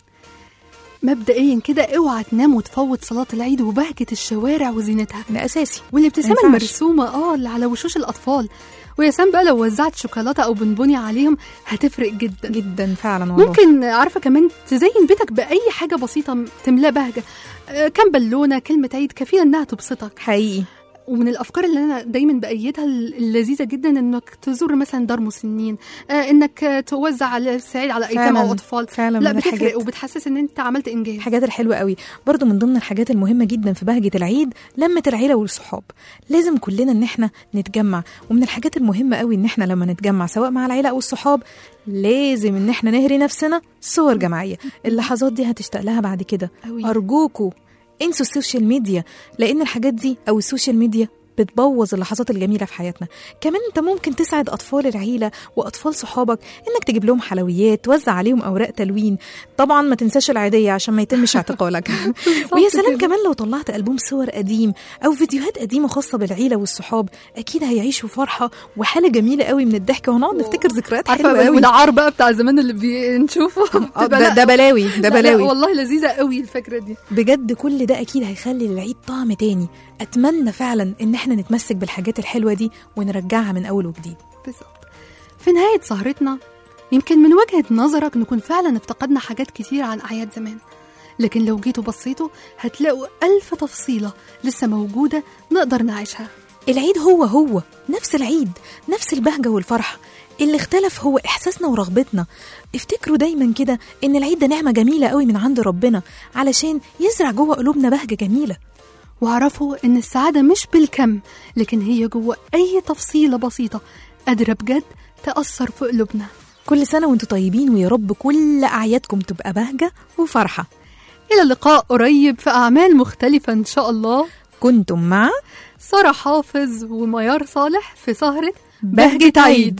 مبدئيا كده اوعى تنام وتفوت صلاه العيد وبهجه الشوارع وزينتها ده اساسي والابتسامه ما ينفعش. المرسومه اه اللي على وشوش الاطفال ويا سام بقى لو وزعت شوكولاته او بونبوني عليهم هتفرق جدا جدا فعلا والله ممكن عارفه كمان تزين بيتك باي حاجه بسيطه تملاه بهجه آه، كام بالونه كلمه عيد كفيله انها تبسطك حقيقي ومن الافكار اللي انا دايما بايدها اللذيذه جدا انك تزور مثلا دار مسنين آه انك آه، توزع على سعيد على ايتام فعلاً، او اطفال فعلاً لا من بتفرق الحاجات. وبتحسس ان انت عملت انجاز الحاجات الحلوة قوي برضو من ضمن الحاجات المهمة جدا في بهجة العيد لمة العيلة والصحاب لازم كلنا ان احنا نتجمع ومن الحاجات المهمة قوي ان احنا لما نتجمع سواء مع العيلة او الصحاب لازم ان احنا نهري نفسنا صور جماعية اللحظات دي هتشتاق لها بعد كده أوي. ارجوكوا انسوا السوشيال ميديا لان الحاجات دي او السوشيال ميديا بتبوظ اللحظات الجميلة في حياتنا كمان انت ممكن تسعد أطفال العيلة وأطفال صحابك إنك تجيب لهم حلويات توزع عليهم أوراق تلوين طبعا ما تنساش العيدية عشان ما يتمش اعتقالك ويا سلام كمان لو طلعت ألبوم صور قديم أو فيديوهات قديمة خاصة بالعيلة والصحاب أكيد هيعيشوا فرحة وحالة جميلة قوي من الضحك وهنقعد نفتكر ذكريات حلوة عارفه قوي والعار بقى بتاع زمان اللي بنشوفه آه، بتبقى ده لا- ده بلاوي ده لا- لا، بلاوي والله لذيذه قوي الفكره دي بجد كل ده اكيد هيخلي للعيد طعم تاني اتمنى فعلا ان احنا نتمسك بالحاجات الحلوه دي ونرجعها من اول وجديد بالظبط في نهايه سهرتنا يمكن من وجهه نظرك نكون فعلا افتقدنا حاجات كتير عن اعياد زمان لكن لو جيتوا بصيتوا هتلاقوا ألف تفصيلة لسه موجودة نقدر نعيشها العيد هو هو نفس العيد نفس البهجه والفرحه اللي اختلف هو احساسنا ورغبتنا افتكروا دايما كده ان العيد ده نعمه جميله قوي من عند ربنا علشان يزرع جوه قلوبنا بهجه جميله واعرفوا إن السعادة مش بالكم لكن هي جوه أي تفصيلة بسيطة قادرة بجد تأثر في قلوبنا كل سنه وانتم طيبين ويا رب كل اعيادكم تبقى بهجه وفرحه إلى اللقاء قريب في أعمال مختلفة إن شاء الله كنتم مع سارة حافظ وميار صالح في سهرة بهجة عيد.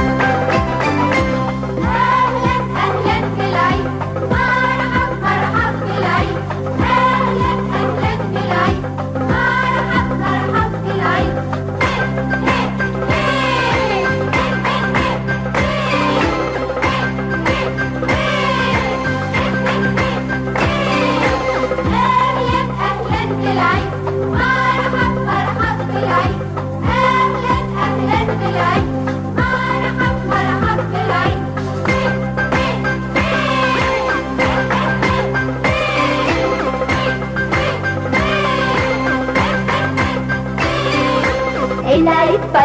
أهلا أهلا في العيد مرحب مرحب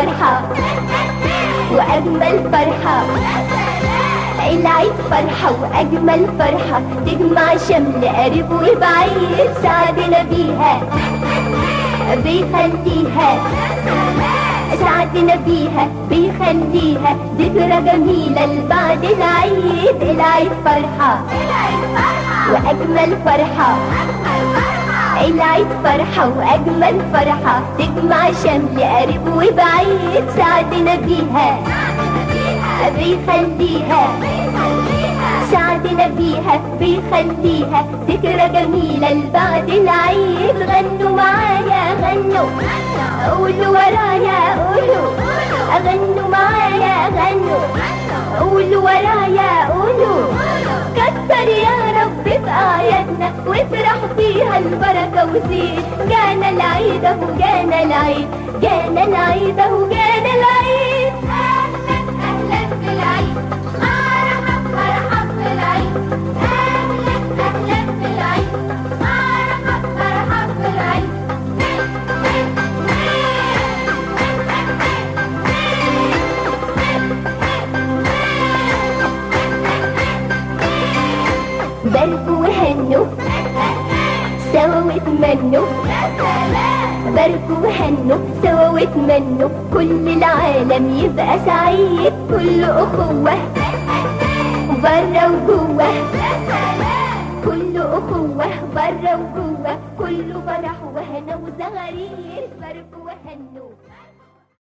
فرحة وأجمل فرحة العيد فرحة وأجمل فرحة تجمع شمل قريب وبعيد سعدنا بيها بيخليها سعدنا بيها بيخليها ذكرى جميلة لبعد العيد العيد فرحة وأجمل فرحة العيد فرحة وأجمل فرحة تجمع شمل قريب وبعيد سعدنا بيها بيخليها سعدنا بيها بيخليها ذكرى جميلة لبعد العيد غنوا معايا غنوا قولوا ورايا قولوا غنوا معايا غنوا قولوا ورايا قولوا كتر يا رب في أعيادنا وافرح فيها البركة وزيد جانا العيد اهو جانا العيد جانا العيد اهو جانا العيد أهلا أهلا بالعيد مرحبا مرحبا بالعيد أهلا أهلا بالعيد مرحبا مرحبا بالعيد باركوا وهنوا سوا واتمنوا باركوا وهنوا سوا واتمنوا كل العالم يبقى سعيد كل أخوة برا وجوه كل أخوة برا وجوه كله فرح وهنا وزغارير باركوا وهنوا